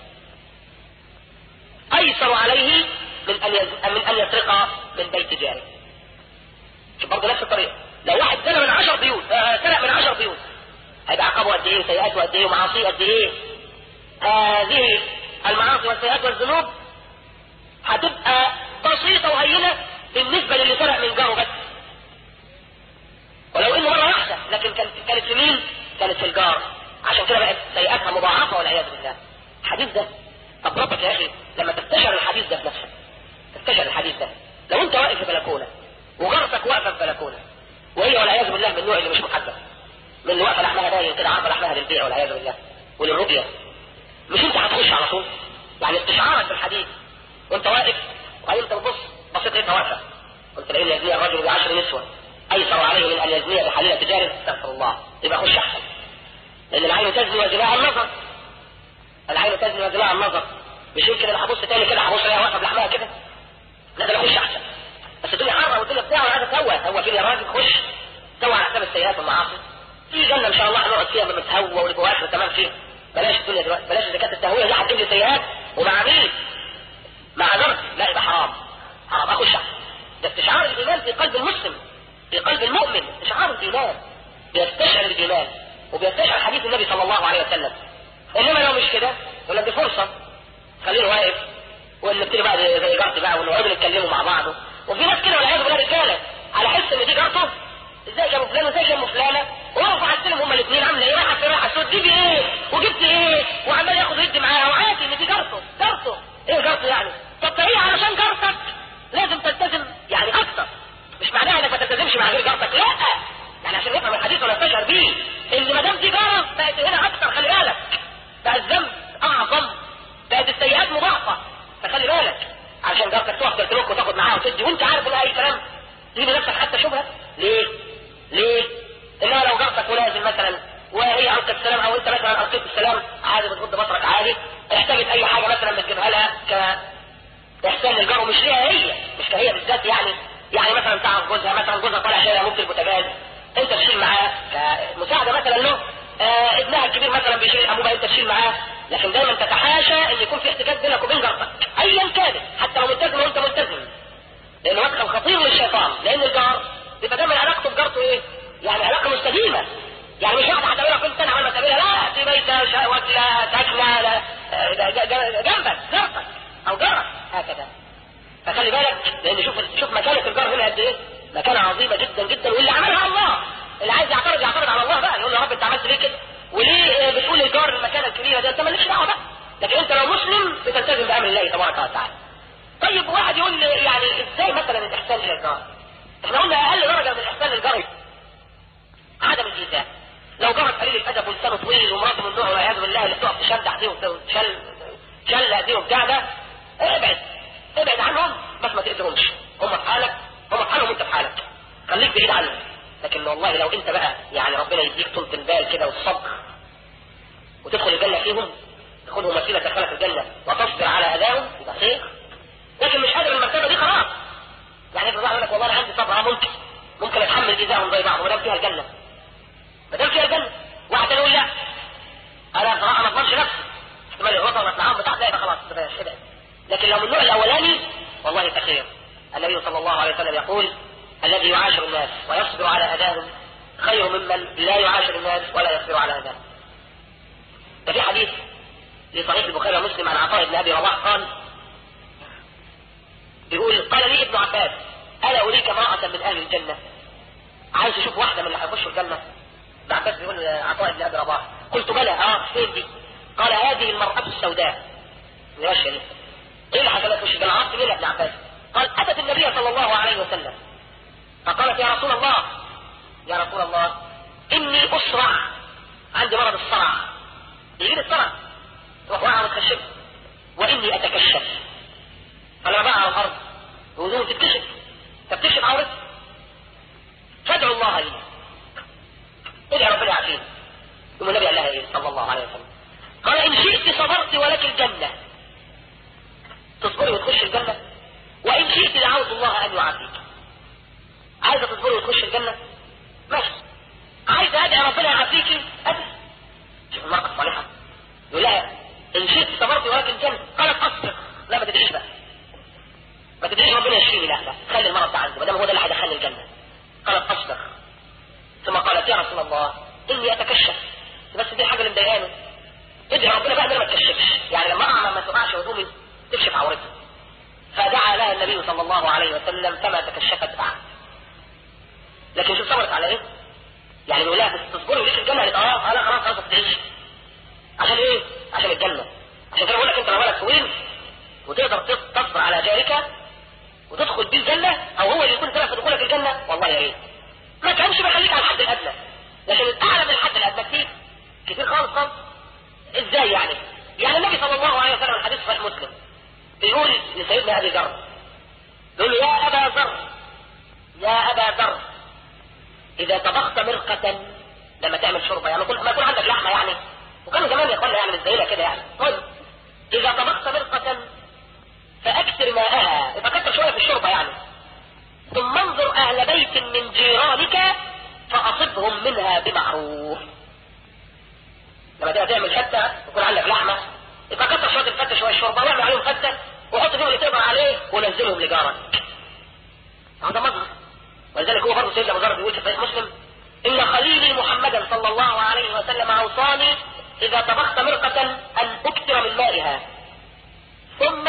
ايسر عليه من ان يز... من ان يسرق من بيت جاره شوف برضه نفس الطريقة لو واحد زنى من عشر بيوت آه، سرق من عشر بيوت هيبقى عقابه قد ايه وسيئاته قد ايه ومعاصيه قد ايه هذه المعاصي والسيئات والذنوب هتبقى بسيطة وهينة بالنسبة للي سرق من جاره بس ولو انه مرة واحدة لكن كانت كانت في مين؟ كانت في الجار عشان كده بقت سيئاتها مضاعفة والعياذ بالله الحديث ده طب ربك يا اخي لما تستشعر الحديث ده في نفسك تستشعر الحديث ده لو انت واقف في بلكونة وجارتك واقفة في بلكونة وهي والعياذ بالله من النوع اللي مش محدد من اللي واقفة لحمها باين كده عارفة لحمها للبيع والعياذ بالله وللرؤية مش انت هتخش على طول يعني استشعارك بالحديث وانت واقف وبعدين انت بتبص بصيت لقيتها واقفه قلت لئن يزني الرجل بعشر نسوة ايسر عليه من ان يزني بحليلة تجارة استغفر الله يبقى خش احسن لان العين تزني وزناها النظر العين تزني وزناها النظر مش يمكن انا هبص تاني كده هبص الاقيها واقفه بلحمها كده لا ده انا اخش احسن بس الدنيا حاره والدنيا بتاعه وعايز اتهوى هو فين يا راجل خش سوى على حساب السيئات والمعاصي في جنه ان شاء الله هنقعد فيها بنتهوى ونبقى اخر تمام فيها بلاش الدنيا دلوقتي بلاش زكاه التهويه دي هتجيب لي سيئات ومع مين؟ مع زرد لا يبقى حرام حرام اخش احسن ده استشعار الايمان في قلب المسلم في قلب المؤمن استشعار الايمان بيستشعر الايمان وبيستشعر حديث النبي صلى الله عليه وسلم انما لو مش كده يقول لك دي فرصه خليني واقف ونبتدي بقى زي جارتي بقى ونقعد نتكلموا مع بعض وفي ناس كده والعياذ بالله رجاله على حس ان دي جارته ازاي جابوا فلان وازاي جابوا فلانه ويقفوا على السلم هما الاثنين عامله ايه رايحه فين رايحه السود جيبي ايه وجبت ايه وعمال ياخد ويدي معاها وعادي ان دي جارته جارته ايه جارته يعني طب هي علشان جارتك لازم تلتزم يعني اكتر مش معناها انك ما تلتزمش مع غير جارتك لا يعني عشان نفهم الحديث ونستشعر بيه ان ما دام دي جاره بقت هنا اكتر خلي بالك بقى الذنب اعظم بقت السيئات مضاعفه فخلي بالك عشان جارتك تقف تلتلوك وتاخد معاها وتدي وانت عارف ان اي كلام تجيب لنفسك حتى شبهه ليه؟ ليه؟ انما لو جارتك ولازم مثلا وهي القت السلام او انت مثلا القيت السلام عادي بتغض بصرك عادي احتاجت اي حاجه مثلا بتجيبها لها ك احسان للجار ومش ليها هي مش كهي بالذات يعني يعني مثلا تعرف جوزها مثلا جوزها طالع شايلها ممكن البوتاجاز انت تشيل معاه كمساعده مثلا له آه ابنها الكبير مثلا بيشيل ابوه بقى انت تشيل معاه لكن دايما تتحاشى ان يكون في احتكاك بينك وبين جارتك ايا كانت حتى لو ملتزم وانت ملتزم لانه مدخل خطير للشيطان لان الجار بيبقى دايما علاقته بجارته ايه؟ يعني علاقه مستديمه يعني مش واحده هتقابلها كل سنه عمال ما تقابلها لا في بيتها واكله تاكله لا آه، ده- ده- ده- جنبك جارتك او جارك هكذا فخلي بالك لان شوف شوف مكانه الجار هنا قد ايه مكانه عظيمه جدا جدا واللي عملها الله اللي عايز يعترض يعترض على الله بقى يقول له يا رب انت عملت ليه كده وليه بتقول الجار المكانه الكبيره دي انت مالكش دعوه بقى لكن انت لو مسلم بتلتزم بامر الله تبارك وتعالى طيب واحد يقول لي يعني ازاي مثلا الاحسان الى الجار احنا قلنا اقل درجه من الاحسان للجار عدم الايذاء لو جارك قليل الادب ولسانه طويل ومراته من نوع والعياذ بالله اللي بتقف تشلح دي وتشل شلة دي وبتاع ده ابعد ابعد عنهم بس ما تقدرهمش هم في حالك هم في حالهم وانت في حالك خليك بعيد عنهم لكن والله لو انت بقى يعني ربنا يديك طولة البال كده والصبر وتدخل الجنة فيهم تاخدهم وسيلة تدخلك الجنة وتصبر على اذاهم يبقى خير لكن مش قادر المرتبة دي خلاص يعني ابن يقول لك والله انا عندي صبر ممكن ممكن اتحمل ايذائهم زي بعض ما دام فيها الجنة ما دام فيها الجنة واحد يقول لا انا صراحة ما اضمنش نفسي احتمال الوطن والمعاهم بتاع ده خلاص ابعد لكن لو من النوع الاولاني والله فخير النبي صلى الله عليه وسلم يقول الذي يعاشر الناس ويصبر على اذاهم خير ممن لا يعاشر الناس ولا يصبر على اذاهم ففي حديث في صحيح البخاري ومسلم عن عطاء بن ابي رواح قال بيقول قال لي ابن عباس الا اريك امراه من اهل الجنه عايز اشوف واحده من اللي هيخشوا الجنه ابن عباس بيقول عطاء بن ابي رواح قلت بلى اه فين دي قال هذه المرأة السوداء ماشية دي ايه اللي حصلت في الشجاع عرفت مين ابن عباس قال اتت النبي صلى الله عليه وسلم فقالت يا رسول الله يا رسول الله اني اسرع عندي مرض الصرع يجيب الصرع تروح واقعه وتخشب واني اتكشف فلما بقى على الارض وهدوم تتكشف تكتشف عورتي فادعوا الله لي ادعي ربنا يعافيني ثم النبي قال لها ايه صلى الله عليه وسلم قال ان شئت صبرت ولك الجنة تصبري وتخش الجنة وان شئت دعوت الله ان يعافيك عايزة تصبري وتخش الجنة ماشي عايزة ادعي ربنا يعافيكي ادعي شوف المرأة الصالحة يقول لها ان شئت صبرت ولك الجنة قالت اصبر لا ما تدعيش بقى ما تدعيش ربنا يشفيني لا لا خلي المرض ده عندي ما دام هو ده اللي هيدخلني الجنة قالت اصبر ثم قالت يا رسول الله اني اتكشف بس دي حاجة اللي مضايقاني ادعي ربنا بقى ما تكشفش يعني لما اقع ما تقعش هدومي تكشف عورتها فدعا لها النبي صلى الله عليه وسلم فما تكشفت بعد لكن شوف صبرت على ايه يعني بيقول لها تصبري وليك الجنه قالت اه انا خلاص خلاص تعيش عشان ايه عشان الجنه عشان كده بقول لك انت لو بالك طويل وتقدر تصبر على جارك وتدخل بيه الجنه او هو اللي يكون سبب في دخولك الجنه والله يا ريت ما كانش بخليك على الحد الادنى لكن الاعلى من الحد الادنى كتير كتير خالص خالص ازاي يعني يعني النبي صلى الله عليه وسلم الحديث صحيح مسلم بيقول لسيدنا ابي ذر يقول له يا ابا ذر يا ابا ذر اذا طبخت مرقة لما تعمل شوربه يعني ما يكون عندك لحمه يعني وكانوا زمان يا اخوانا يعني مش زينا كده يعني طيب اذا طبخت مرقة فاكثر ماءها يبقى كتر شويه في الشوربه يعني ثم انظر اهل بيت من جيرانك فاصبهم منها بمعروف لما تيجي تعمل فتة يكون عندك لحمة يبقى كتر شوية الفتة شوية الشوربة واعمل عليهم فتة وحط فيهم اللي تقدر عليه ونزلهم لجارك. هذا مظهر ولذلك هو برضه سيدنا ابو ذر بيقول في صحيح مسلم ان خليلي محمدا صلى الله عليه وسلم اوصاني اذا طبخت مرقة ان اكثر من مائها ثم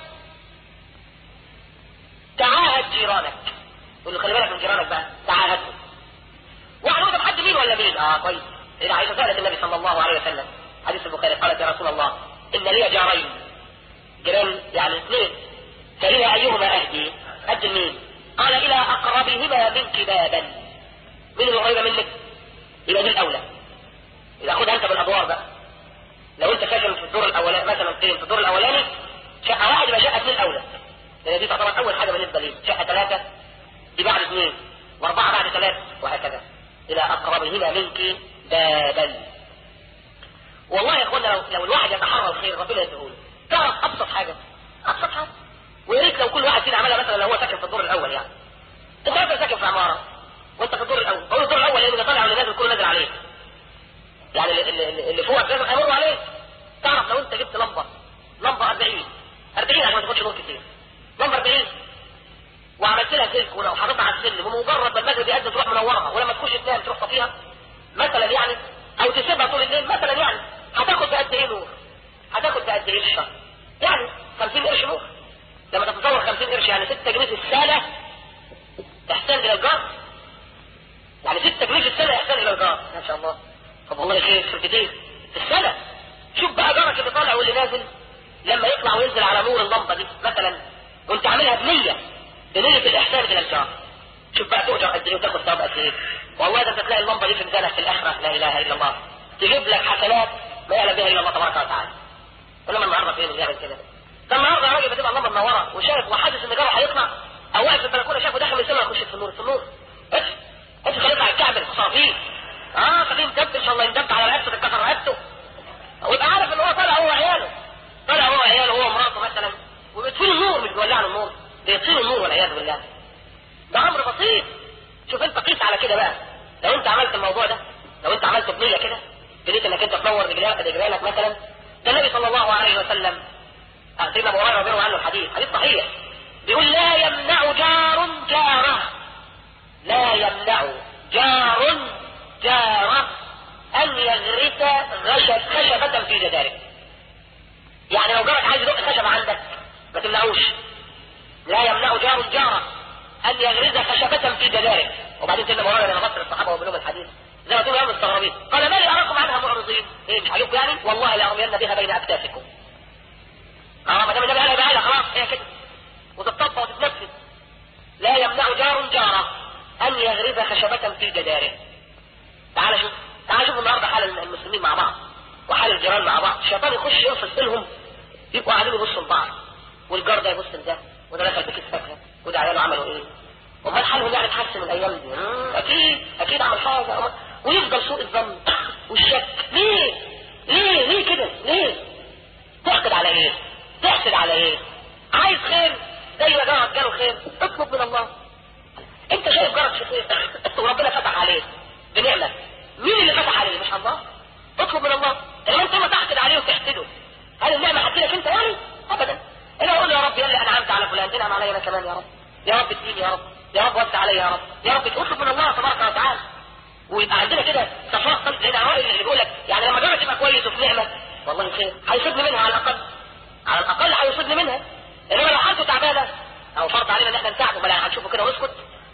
تعاهد جيرانك قول له خلي بالك من جيرانك بقى تعاهدهم وعلى طب حد مين ولا مين اه كويس إذا عائشة سألت النبي صلى الله عليه وسلم حديث البخاري قالت يا رسول الله إن لي جارين جيران يعني اثنين فإلى أيهما أهدي أهدي مين قال إلى أقربهما منك بابا من القريبة منك يبقى دي الأولى إذا خدها أنت بالأدوار بقى لو أنت ساكن في الدور الأولاني مثلا فين في الدور الأولاني شقة واحد يبقى شقة اثنين أولى لأن دي تعتبر أول حاجة بالنسبة لي شقة ثلاثة دي بعد اثنين وأربعة بعد ثلاثة وهكذا إلى أقربهما منك بابا والله يا اخوانا لو, لو الواحد يتحرى الخير ربنا يديهوله تعرف ابسط حاجه ابسط حاجه ويا ريت لو كل واحد فينا عملها مثلا لو هو ساكن في الدور الاول يعني انت مثلا ساكن في عماره وانت في الدور الاول هو الدور الاول اللي طالع واللي نازل كله نازل عليك يعني اللي, اللي فوقك لازم هيمروا عليك تعرف لو انت جبت لمبه لمبه 40 40 عشان ما تاخدش نور كتير لمبه 40 وعملت لها سلك ولو حطيتها على السلم ومجرد ما المغرب يأذن تروح منورها ولما تخش تنام تروح طفيها مثلا يعني او تسيبها طول الليل مثلا يعني هتاخد بقد ايه نور هتاخد بقد ايه الشهر يعني 50 قرش نور لما تتصور 50 قرش يعني 6 جنيه في السنة تحتاج الى الجار يعني 6 جنيه في السنة يحتاج الى الجار ما شاء الله طب والله خير كتير في السنة شوف بقى جارك اللي طالع واللي نازل لما يطلع وينزل على نور اللمبة دي مثلا وانت عاملها بنية بنية الإحسان إلى الجار شوف بقى تؤجر قد ايه وتاخد ثواب قد ايه والله ده انت تلاقي اللمبة دي في ميزانك في الآخرة لا إله إلا الله تجيب لك حسنات ما يعلم بها إلا الله تبارك وتعالى انما النهارده فين اللي يعمل كده ده النهارده الراجل بتبقى اللمبة منورة وشايف وحاسس ان جاره هيطلع او واقف في البلكونه شافه داخل من السماء يخش في النور في النور بس انت خليك على الكعب الخصافين اه خليه يندب ان شاء الله يندب على رقبته تتكسر رقبته ويبقى عارف ان هو طالع هو وعياله طالع هو وعياله هو ومراته مثلا وبيطفئوا النور مش بيولع له النور بيطفئوا النور والعياذ بالله ده امر بسيط شوف انت قيس على كده بقى لو انت عملت الموضوع ده لو انت عملته بنيه كده بنيه انك انت تنور رجلانك مثلا ده النبي صلى الله عليه وسلم سيدنا ابو هريره بيروي عنه الحديث حديث صحيح بيقول لا يمنع جار جاره لا يمنع جار جاره ان يغرس غشب خشبة في جداره يعني لو جارك عايز يدق خشب عندك ما تمنعوش لا يمنع جار جاره ان يغرز خشبة في جداره وبعدين سيدنا مولانا لما بصر الصحابه وبنوم الحديث زي ما تقولوا يا مستغربين قال ما لي اراكم عنها معرضين ايه مش عليكم يعني والله لارمين بها بين اكتافكم اه ما دام النبي قال يبقى خلاص هي كده وتتطبق وتتنفذ لا يمنع جار جاره ان يغرز خشبة في جداره تعال شوف تعال شوف النهارده حال المسلمين مع بعض وحال الجيران مع بعض الشيطان يخش ينفذ بينهم يبقوا قاعدين يبصوا لبعض والجار ده يبص لده وده دخل بك السكنه وده عياله عملوا ايه امال حالهم يعني اتحسن الايام دي اكيد اكيد عمل حاجه ويفضل سوء الظن والشك ليه ليه ليه كده ليه تحقد على ايه تحسد على ايه عايز خير زي ما جارك جاله خير اطلب من الله انت شايف جارك في خير وربنا فتح عليه بنعمه مين اللي فتح عليه مش الله اطلب من الله لما انت ما تحقد عليه وتحسده هل النعمه هتجيلك انت يعني ابدا انا اقول يا رب يا اللي انعمت على فلان انعم علي انا كمان يا رب يا رب اديني يا رب يا رب وسع علي يا رب يا رب اطلب من الله تبارك وتعالى ويبقى عندنا كده صفاء قلب لان اوائل اللي بيقول لك يعني لما جارك يبقى كويس وفي نعمه والله خير هيصيبني منها على الاقل على الاقل هيصيبني منها انما لو حالته تعبانه او فرض علينا ان احنا نساعده بلا هنشوفه كده ونسكت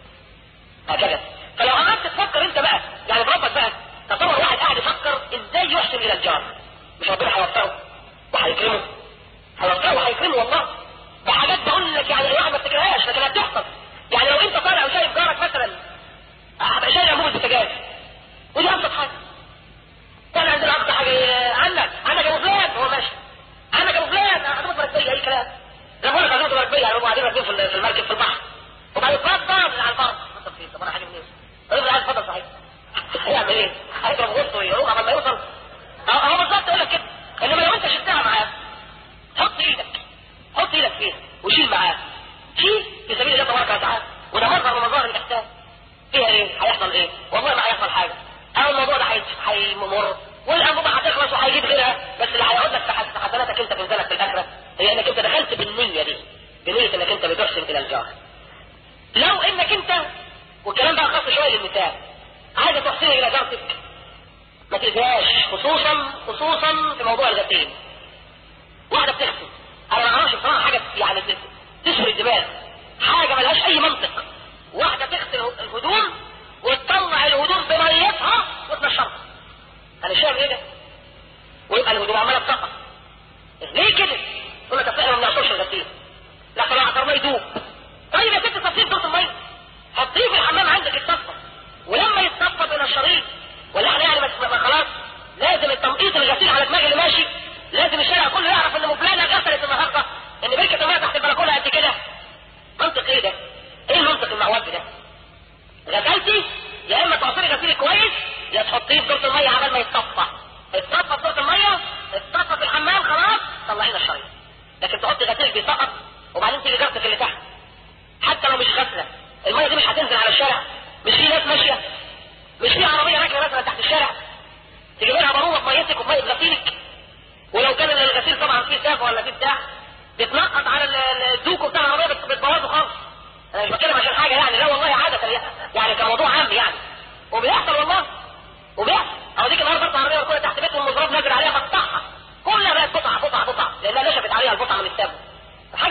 هكذا فلو عملت تفكر انت بقى يعني بربك بقى تصور واحد قاعد يفكر ازاي يحسن الى الجار مش ربنا هيوفقه وهيكرمه هيوفقه وهيكرمه والله بحاجات بقول لك يعني الواحد ما افتكرهاش لكن هتحصل يعني لو انت طالع وشايف جارك مثلا هبقى شايل انبوبه البوتاجاز ودي ابسط حاجه كان عندنا ابسط حاجه عنك عنك ابو فلان هو ماشي عنك ابو فلان هتموت مركبيه اي كلام ده بقول لك هتموت مركبيه يعني هم قاعدين راكبين في المركب في البحر وبعدين اتفضل على البر طب انا حاجه منين؟ الراجل عايز اتفضل صحيح هيعمل ايه؟ هيضرب غصه ويروح قبل ما يوصل هو بالظبط يقول لك كده انما لو انت شلتها معاه حط ايدك حط ايدك فيها وشيل معاه شيل في سبيل الله تبارك وتعالى وده مظهر من مظاهر الاحسان فيها ايه؟ هيحصل ايه؟ والله ما هيحصل حاجه او الموضوع ده هيمر والانبوبه هتخلص وهيجيب غيرها بس اللي هيقعد لك في حسناتك انت في ميزانك في الاخره هي انك انت دخلت بالنيه دي بنيه انك انت بتحسن الى الجار لو انك انت والكلام ده خاص شويه للنساء عايزه تحسني الى جارتك ما تأذيهاش خصوصا خصوصا في موضوع الغسيل واحده بتغسل انا ما اعرفش بصراحه حاجه يعني تشفي الدماغ حاجه ملهاش اي منطق واحده تغسل الهدوم وتطلع الهدوم بميتها وتنشرها انا شايف ايه ده ويبقى الهدوم عماله تسقط ليه كده تقول لك اصل احنا ما بنعصرش الغسيل لا طلع عطر ما يدوب طيب يا ست تصفيه دورة الميه حطيه في الحمام عندك يتصفى ولما يتصفى بنشريه ولا احنا يعني ما خلاص لازم التنقيط الغسيل على دماغ اللي ماشي لازم الشارع كله يعرف ان فلانه غسلت النهارده ان بركه الميه تحت البلكونه قد كده منطق ايه ده؟ ايه المنطق المعوج ده؟ غسلتي يا اما تعصري غسيل كويس يا تحطيه في دورة الميه عبال ما يتصفى اتصفى في دورة الميه اتصفى في الحمام خلاص طلعينا الشريط لكن تحطي غسيل بيسقط وبعدين تيجي جارتك اللي تحت حتى لو مش غسله الميه دي مش هتنزل على الشارع مش في ناس ماشيه مش في عربيه راكنه مثلا تحت الشارع تجيب لها بارومه بميتك وبميه غسيلك ولو كان الغسيل طبعا فيه سافه ولا فيه بتاع بتنقط على الدوكو بتاع العربيه بتبوظه خالص انا مش بتكلم عشان حاجه يعني لا والله عاده يعني كموضوع عام يعني وبيحصل والله وبيحصل او ديك النهارده برضه عربيه مركونه تحت بيت والمزراب نازل عليها بقطعها كلها بقت قطعه قطعه قطعه لانها نشفت عليها القطعه من السابق حاجه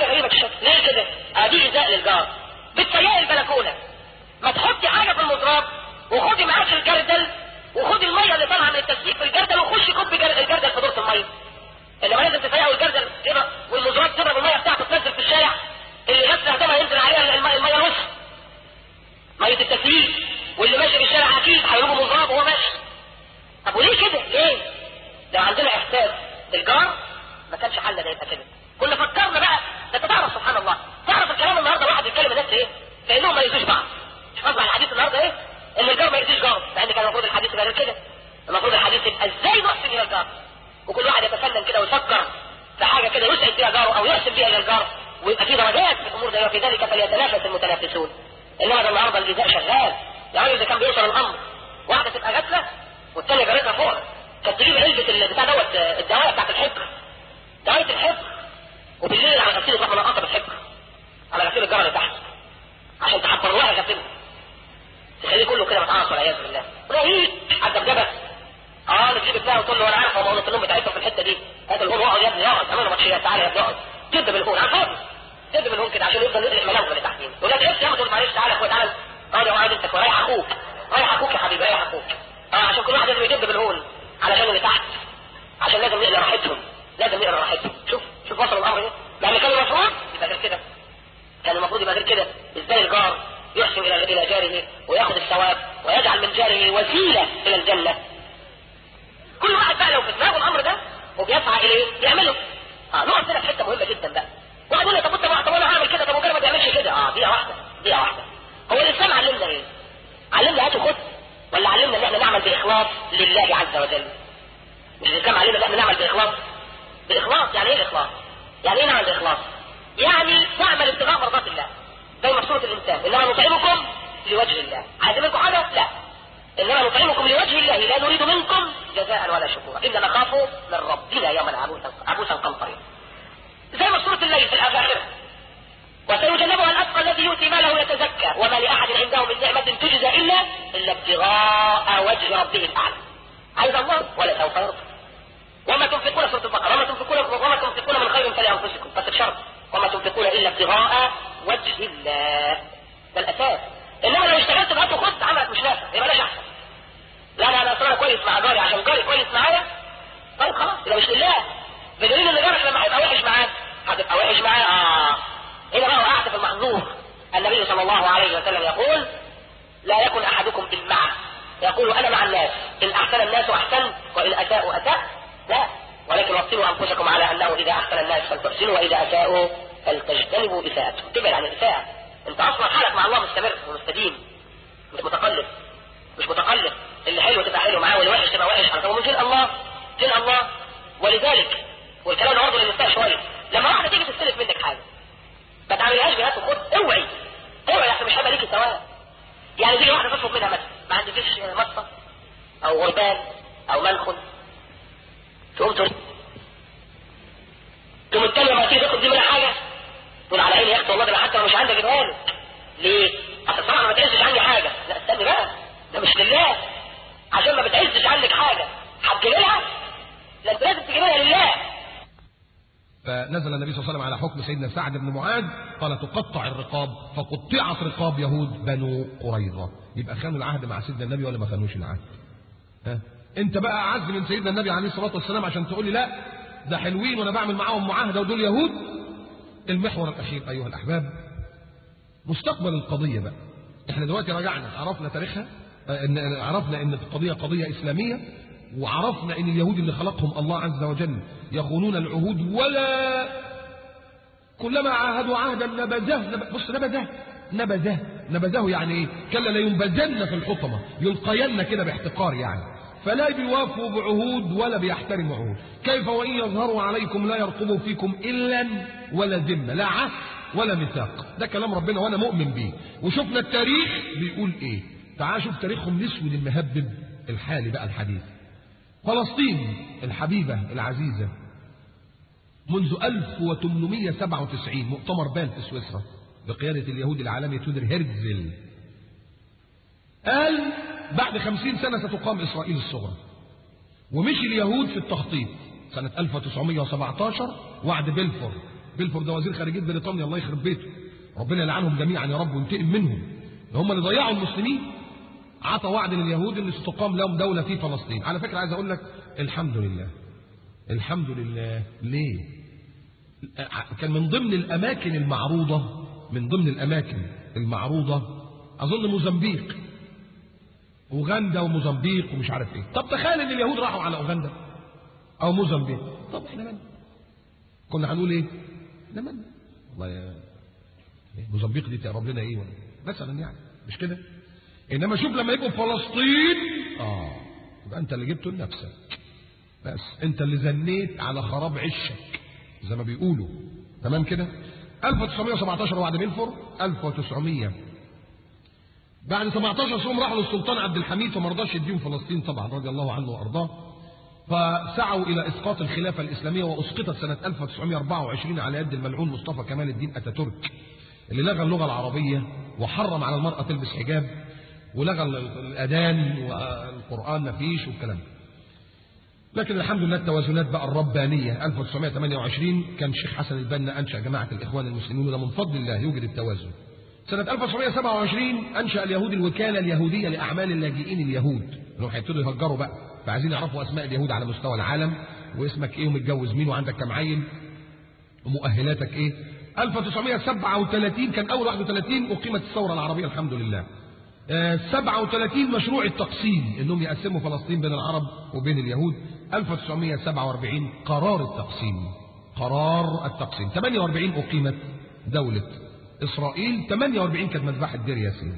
حاجه غريبه الشكل ليه كده ادي ازاء للجار بتسيئي البلكونه ما تحطي حاجه في المضراب وخدي معاك الجردل وخدي الميه اللي طالعه من التسليك في الجردل وخشي كب الجردل في دورة الميه انما لازم تسيئي والجردل كده والمضراب تضرب الميه بتاعته تنزل في الشارع اللي غسل هدمها ينزل عليها الميه الميه الوسخ ميه التسليك واللي ماشي في الشارع اكيد هيروح مضراب وهو ماشي طب وليه كده ليه لو عندنا احساس الجار ما كانش حالنا ده يبقى كده كنا فكرنا بقى ده انت تعرف سبحان الله تعرف الكلام النهارده واحد بيتكلم الناس ايه كانهم ما يأذوش بعض مش قصدي على الحديث النهارده ايه ان الجار ما يأذيش جار مع ان كان المفروض الحديث يبقى غير كده المفروض الحديث يبقى ازاي نحسن الى الجار وكل واحد يتفنن كده ويفكر في حاجه كده يسعد بيها جاره او يحسن بيها الى الجار ويبقى في درجات في الامور دي وفي ذلك فليتنافس المتنافسون انما ده النهارده الجزاء شغال يا راجل ده كان بيوصل الامر واحده تبقى غسله والثانيه جارتها فوق كانت تجيب علبه البتاع دوت الدوايه بتاعت الحبر دوايه الحبر وبالليل على غسيل تروح منقطه بالحبر على غسيل الجاره اللي تحت عشان تحضر لها غسيل تخليه كله كده متعاصر والعياذ بالله رهيب على الدبدبه اه تجيب بتاعه وتقول له انا عارف هو النوم بتاعته في الحته دي هات الهون واقعد يا ابني اقعد اعمل له ماتشيه تعالى يا ابني اقعد جد بالهون على الفاضي جد بالهون كده عشان يفضل يقلق ملاوه اللي تحتين ولا تعبت يا ما تقول معلش تعالى يا اخويا تعالى اقعد يا اقعد انت رايح اخوك رايح اخوك يا حبيبي رايح اخوك اه عشان كل واحد لازم يجد بالهون علشان اللي تحت عشان لازم نقرا راحتهم لازم نقرا راحتهم شوف شوف وصل الامر ايه لان كان المفروض يبقى غير كده كان المفروض يبقى غير كده ازاي الجار يحسن الى الى جاره وياخذ الثواب ويجعل من جاره وسيله الى الجنه كل واحد بقى لو في دماغه الامر ده وبيسعى اليه يعمله اه نقف هنا في حته مهمه جدا بقى واحد يقول لي طب انت طب انا هعمل كده طب وكده ما بيعملش كده اه دقيقه واحده دقيقه واحده هو الاسلام علمنا ايه؟ علمنا هات وخد ولا علمنا ان احنا نعمل باخلاص لله عز وجل مش الاسلام علمنا ان احنا نعمل باخلاص باخلاص يعني ايه الاخلاص؟ يعني ايه نعمل باخلاص؟ يعني تعمل ابتغاء مرضات الله زي ما في سوره الانسان انما نطعمكم لوجه الله عايز منكم حاجه؟ لا انما نطعمكم لوجه الله لا نريد منكم جزاء ولا شكورا اننا نخاف من ربنا يوما عبوسا عبوسا قمطريا زي ما سوره الليل في الاخره وسيجنبها الاتقى الذي يؤتي ماله يتزكى وما لاحد عنده من نعمه تجزى الا الا ابتغاء وجه ربه الاعلى عايز الله ولا سوف يرضى وما تنفقون سوره البقره وما تنفقون وما تنفقون من خير فلانفسكم بس بشرط وما تنفقون الا ابتغاء وجه الله ده الاساس انما لو اشتغلت بهات وخد عملك مش نافع يبقى بلاش احسن لا لا انا اصل كويس مع جاري عشان جاري كويس معايا طيب خلاص يبقى مش لله بدليل ان جارك لما هيبقى وحش معاك هتبقى وحش معاه اه هنا بقى وقعت في المحظور النبي صلى الله عليه وسلم يقول لا يكن احدكم المع يقول انا مع الناس ان احسن الناس احسنت وان اساءوا اساء لا ولكن وصلوا انفسكم على انه اذا احسن الناس فلتحسنوا واذا اساءوا فلتجتنبوا اساءتهم تبعد عن الاساءه انت اصلا حالك مع الله مستمر ومستديم مش متقلب مش متقلب اللي حلو تبقى حلو معاه واللي وحش تبقى وحش على طول جن الله جن الله ولذلك والكلام ده برضه للنساء شويه لما واحده تيجي تستلف منك حاجه ما تعملهاش بهات وخد اوعي اوعي عشان مش هيبقى ليكي ثواب يعني تيجي واحده تطلب منها مثلا ما عندكيش مصه او غربان او منخل تقوم تقول تقوم التانية لما تيجي تاخد دي منها حاجه تقول على عيني يا اختي والله ده حتى لو مش عندي اجيبها لك ليه؟ اصل طبعا ما تعزش عني حاجه لا استني بقى ده مش لله عشان ما بتعزش عنك حاجه هتجيب لها لا انت لازم تجيبها لله فنزل النبي صلى الله عليه وسلم على حكم سيدنا سعد بن معاذ قال تقطع الرقاب فقطعت رقاب يهود بنو قريظه يبقى خانوا العهد مع سيدنا النبي ولا ما خانوش العهد ها انت بقى اعز من سيدنا النبي عليه الصلاه والسلام عشان تقول لي لا ده حلوين وانا بعمل معاهم معاهده ودول يهود المحور الاخير ايها الاحباب مستقبل القضيه بقى احنا دلوقتي رجعنا عرفنا تاريخها ان عرفنا ان القضيه قضيه اسلاميه وعرفنا ان اليهود اللي خلقهم الله عز وجل يخونون العهود ولا كلما عاهدوا عهدا نبذه نب... بص نبذه نبذه نبذه يعني ايه كلا لينبذن في الحطمه يلقين كده باحتقار يعني فلا بيوافوا بعهود ولا بيحترموا عهود كيف وان يظهروا عليكم لا يرقبوا فيكم الا ولا ذمه لا عهد ولا ميثاق ده كلام ربنا وانا مؤمن بيه وشفنا التاريخ بيقول ايه تعال شوف تاريخهم الاسود المهبب الحالي بقى الحديث فلسطين الحبيبة العزيزة منذ 1897 مؤتمر بان في سويسرا بقيادة اليهود العالمي تودر هيرتزل قال بعد خمسين سنة ستقام إسرائيل الصغرى ومشي اليهود في التخطيط سنة 1917 وعد بلفور بيلفورد ده وزير خارجيه بريطانيا الله يخرب بيته ربنا يلعنهم جميعا يا رب وينتقم منهم هم اللي ضيعوا المسلمين عطى وعد لليهود ان ستقام لهم دوله في فلسطين على فكره عايز اقول لك الحمد لله الحمد لله ليه كان من ضمن الاماكن المعروضه من ضمن الاماكن المعروضه اظن موزمبيق اوغندا وموزمبيق ومش عارف ايه طب تخيل ان اليهود راحوا على اوغندا او موزمبيق طب احنا من كنا هنقول ايه احنا من والله يا إيه؟ موزمبيق دي تقرب لنا ايه ولا مثلا يعني مش كده انما شوف لما يبقوا في فلسطين اه يبقى انت اللي جبته لنفسك بس انت اللي زنيت على خراب عشك زي ما بيقولوا تمام كده 1917 وعد بلفور 1900 بعد 17 سنه راحوا للسلطان عبد الحميد فما رضاش يديهم فلسطين طبعا رضي الله عنه وارضاه فسعوا الى اسقاط الخلافه الاسلاميه واسقطت سنه 1924 على يد الملعون مصطفى كمال الدين اتاتورك اللي لغى اللغه العربيه وحرم على المراه تلبس حجاب ولغى الاذان والقران ما فيش والكلام ده لكن الحمد لله التوازنات بقى الربانية 1928 كان الشيخ حسن البنا أنشأ جماعة الإخوان المسلمين وده من فضل الله يوجد التوازن سنة 1927 أنشأ اليهود الوكالة اليهودية لأعمال اللاجئين اليهود انهم هيبتدوا يهجروا بقى فعايزين يعرفوا أسماء اليهود على مستوى العالم واسمك إيه ومتجوز مين وعندك كم عيل ومؤهلاتك إيه 1937 كان أول 31 أقيمت الثورة العربية الحمد لله 37 مشروع التقسيم انهم يقسموا فلسطين بين العرب وبين اليهود 1947 قرار التقسيم قرار التقسيم 48 اقيمت دولة اسرائيل 48 كانت مذبحة دير ياسين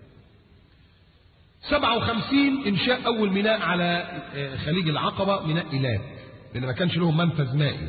57 انشاء اول ميناء على خليج العقبة ميناء ايلات لان ما كانش لهم منفذ مائي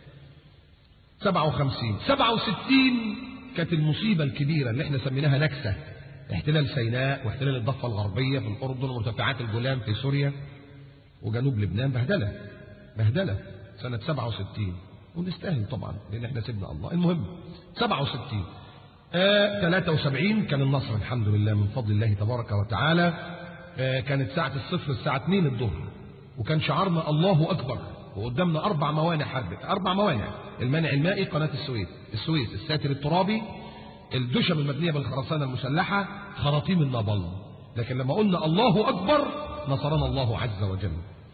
57 67 كانت المصيبة الكبيرة اللي احنا سميناها نكسة احتلال سيناء واحتلال الضفة الغربية في الأردن ومرتفعات الجولان في سوريا وجنوب لبنان بهدلة بهدلة سنة 67 ونستاهل طبعا لأن احنا سيبنا الله المهم 67 آه 73 كان النصر الحمد لله من فضل الله تبارك وتعالى آه كانت ساعة الصفر الساعة 2 الظهر وكان شعارنا الله أكبر وقدامنا أربع موانع حربت أربع موانع المانع المائي قناة السويس السويس الساتر الترابي الدشم المبنية بالخرسانة المسلحة خراطيم النابلم لكن لما قلنا الله أكبر نصرنا الله عز وجل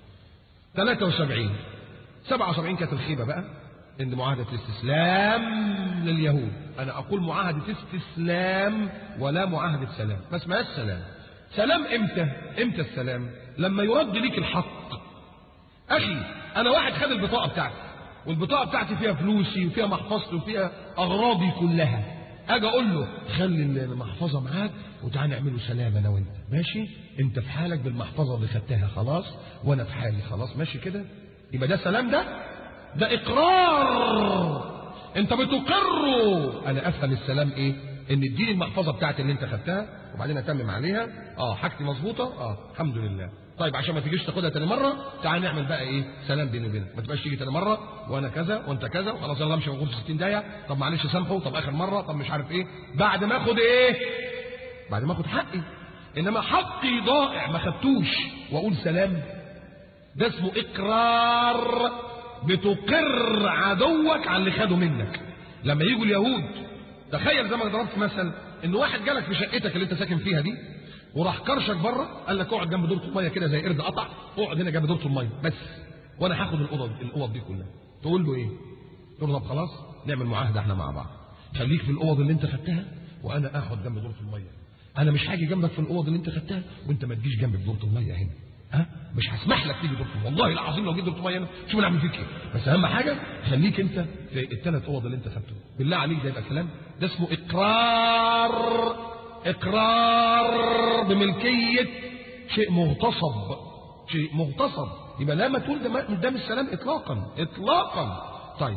73 77 كانت الخيبة بقى إن معاهدة الاستسلام لليهود أنا أقول معاهدة استسلام ولا معاهدة سلام ما اسمهاش سلام سلام إمتى إمتى السلام لما يرد ليك الحق أخي أنا واحد خد البطاقة بتاعتي والبطاقة بتاعتي فيها فلوسي وفيها محفظتي وفيها أغراضي كلها اجي اقول له خلي المحفظه معاك وتعال نعمله سلام انا وانت ماشي انت في حالك بالمحفظه اللي خدتها خلاص وانا في حالي خلاص ماشي كده يبقى ده سلام ده ده اقرار انت بتقره انا افهم السلام ايه ان اديني المحفظه بتاعتي اللي انت خدتها وبعدين اتمم عليها اه حاجتي مظبوطه اه الحمد لله طيب عشان ما تجيش تاخدها تاني مره تعال نعمل بقى ايه سلام بيني وبينك ما تبقاش تيجي تاني مره وانا كذا وانت كذا وخلاص يلا امشي موجود في 60 دقيقه طب معلش سامحه طب اخر مره طب مش عارف ايه بعد ما اخد ايه بعد ما اخد حقي انما حقي ضائع ما خدتوش واقول سلام ده اسمه اقرار بتقر عدوك على اللي خده منك لما يجوا اليهود تخيل زي ما ضربت مثل ان واحد جالك في شقتك اللي انت ساكن فيها دي وراح كرشك بره قال لك اقعد جنب دورة الميه كده زي قرد قطع اقعد هنا جنب دورة الميه بس وانا هاخد الاوضه الاوض دي كلها تقول له ايه؟ تقول له طب خلاص نعمل معاهده احنا مع بعض خليك في الاوض اللي انت خدتها وانا اقعد جنب دورة الميه انا مش هاجي جنبك في الاوض اللي انت خدتها وانت ما تجيش جنبي في دورة الميه هنا ها مش هسمح لك تيجي دورة الميه والله العظيم لو جيت دورة الميه هنا شوف انا اعمل فيك ايه بس اهم حاجه خليك انت في الثلاث اوض اللي انت خدتهم بالله عليك ده يبقى كلام ده اسمه اقرار اقرار بملكيه شيء مغتصب شيء مغتصب يبقى لا ما تقول ده قدام السلام اطلاقا اطلاقا طيب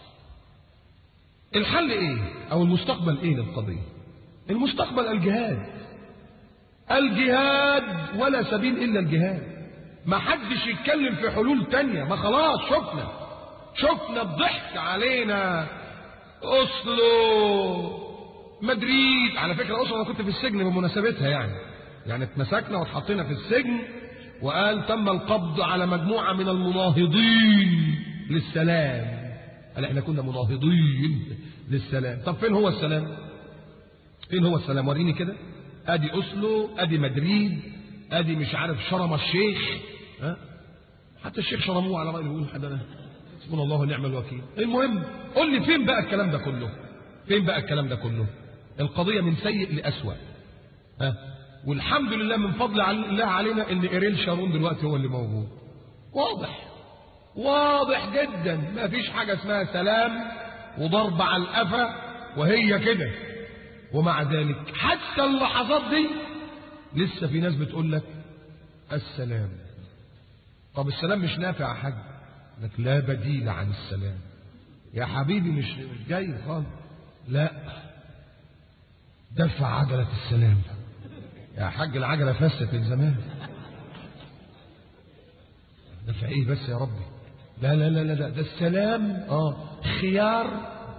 الحل ايه او المستقبل ايه للقضيه المستقبل الجهاد الجهاد ولا سبيل الا الجهاد ما حدش يتكلم في حلول تانية ما خلاص شفنا شفنا الضحك علينا اصله مدريد على فكرة أسرة أنا كنت في السجن بمناسبتها يعني يعني اتمسكنا واتحطينا في السجن وقال تم القبض على مجموعة من المناهضين للسلام قال احنا كنا مناهضين للسلام طب فين هو السلام فين هو السلام وريني كده ادي اوسلو ادي مدريد ادي مش عارف شرم الشيخ ها حتى الشيخ شرموه على رايه يقول حدنا حسبنا الله ونعم الوكيل المهم قول لي فين بقى الكلام ده كله فين بقى الكلام ده كله القضيه من سيء لاسوأ ها والحمد لله من فضل الله علينا ان ايريل شارون دلوقتي هو اللي موجود واضح واضح جدا ما فيش حاجه اسمها سلام وضرب على القفا وهي كده ومع ذلك حتى اللحظات دي لسه في ناس بتقول لك السلام طب السلام مش نافع يا حاج لك لا بديل عن السلام يا حبيبي مش مش جاي خالص لا دفع عجلة السلام يا حاج العجلة فست من زمان دفع ايه بس يا ربي لا لا لا لا ده, ده السلام اه خيار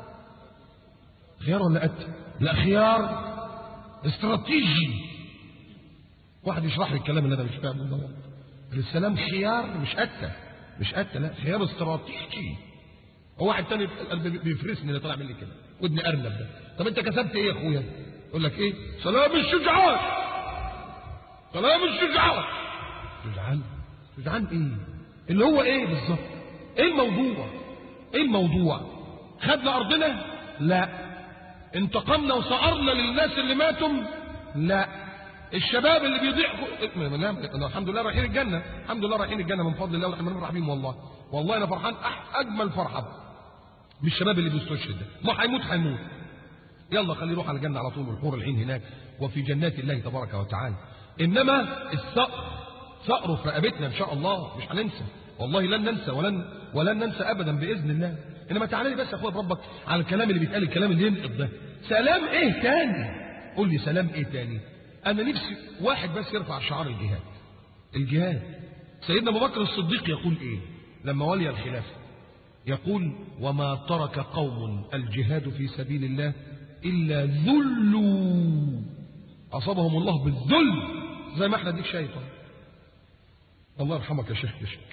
خيار ولا قتل لا خيار استراتيجي واحد يشرح لي الكلام اللي انا مش فاهمه ده السلام خيار مش قتل مش قتل لا خيار استراتيجي هو واحد تاني بيفرسني اللي طالع مني كده ودني ارنب ده طب انت كسبت ايه يا اخويا يقول لك ايه سلام الشجعان سلام الشجعان شجعان شجعان ايه اللي هو ايه بالظبط ايه الموضوع ايه الموضوع خدنا ارضنا لا انتقمنا وصقرنا للناس اللي ماتوا لا الشباب اللي بيضيع لا الحمد لله رايحين الجنه الحمد لله رايحين الجنه من فضل الله ونحن نفرح بيهم والله والله انا فرحان اجمل فرحه بالشباب اللي بيستشهد ده ما هيموت هيموت يلا خليه يروح على الجنه على طول والحور العين هناك وفي جنات الله تبارك وتعالى انما الصقر صقره في رقبتنا ان شاء الله مش هننسى والله لن ننسى ولن ولن ننسى ابدا باذن الله انما تعالى لي بس يا اخويا بربك على الكلام اللي بيتقال الكلام اللي ينقض ده سلام ايه تاني قول لي سلام ايه تاني انا نفسي واحد بس يرفع شعار الجهاد الجهاد سيدنا ابو بكر الصديق يقول ايه لما ولي الخلافه يقول وما ترك قوم الجهاد في سبيل الله الا ذلوا اصابهم الله بالذل زي ما احنا ديك شايفه الله يرحمك يا شيخ كشك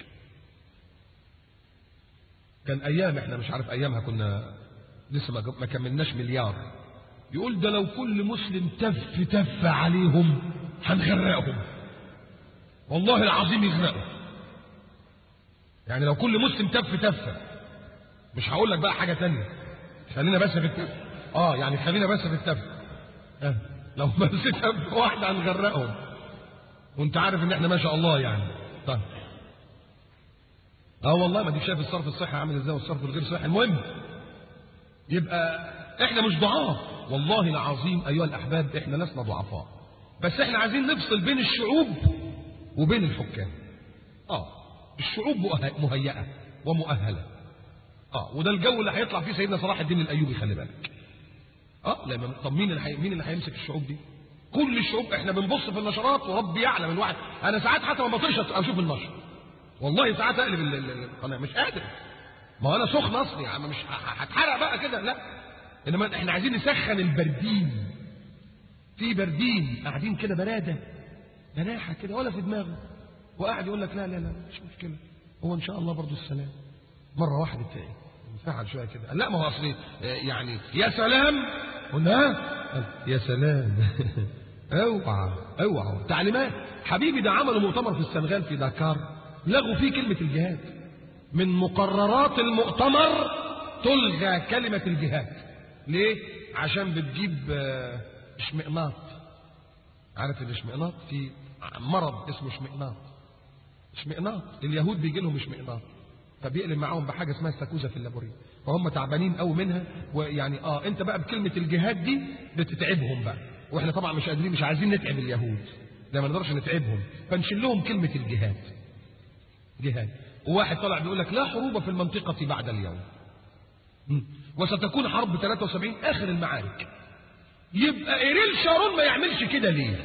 كان ايام احنا مش عارف ايامها كنا لسه ما كملناش مليار يقول ده لو كل مسلم تف تف عليهم هنغرقهم والله العظيم يغرقوا يعني لو كل مسلم تف تف مش هقول لك بقى حاجه تانية خلينا بس في التف اه يعني خلينا بس في التف آه. لو بس تف واحده هنغرقهم وانت عارف ان احنا ما شاء الله يعني طيب اه والله ما دي شايف الصرف الصحي عامل ازاي والصرف الغير صحي المهم يبقى احنا مش ضعاف والله العظيم ايها الاحباب احنا لسنا ضعفاء بس احنا عايزين نفصل بين الشعوب وبين الحكام اه الشعوب مهيئه ومؤهله اه وده الجو اللي هيطلع فيه سيدنا صلاح الدين الايوبي خلي بالك اه لما طب مين اللي حي... مين اللي هيمسك الشعوب دي كل الشعوب احنا بنبص في النشرات وربي يعلم الواحد انا ساعات حتى ما بطيقش اشوف النشر والله ساعات اقلب القناه مش قادر ما هو انا سخن اصلي يا عم مش هتحرق بقى كده لا انما احنا عايزين نسخن البردين في بردين قاعدين كده براده مناحه كده ولا في دماغه وقاعد يقول لك لا لا لا مش مشكله هو ان شاء الله برضو السلام مره واحده تلاقي انفعل شويه كده لا ما هو اصلي يعني يا سلام قلنا يا سلام اوعى اوعى تعليمات حبيبي ده عملوا مؤتمر في السنغال في داكار لغوا فيه كلمة الجهاد من مقررات المؤتمر تلغى كلمة الجهاد ليه؟ عشان بتجيب اشمئناط عارف الاشمئناط في مرض اسمه اشمئناط اشمئناط اليهود بيجي لهم اشمئناط فبيقلب معاهم بحاجه اسمها السكوزه في اللابورين فهم تعبانين قوي منها ويعني اه انت بقى بكلمه الجهاد دي بتتعبهم بقى واحنا طبعا مش قادرين مش عايزين نتعب اليهود لا ما نقدرش نتعبهم فنشيل لهم كلمه الجهاد جهاد وواحد طلع بيقول لك لا حروب في المنطقة بعد اليوم وستكون حرب 73 آخر المعارك يبقى إيريل شارون ما يعملش كده ليه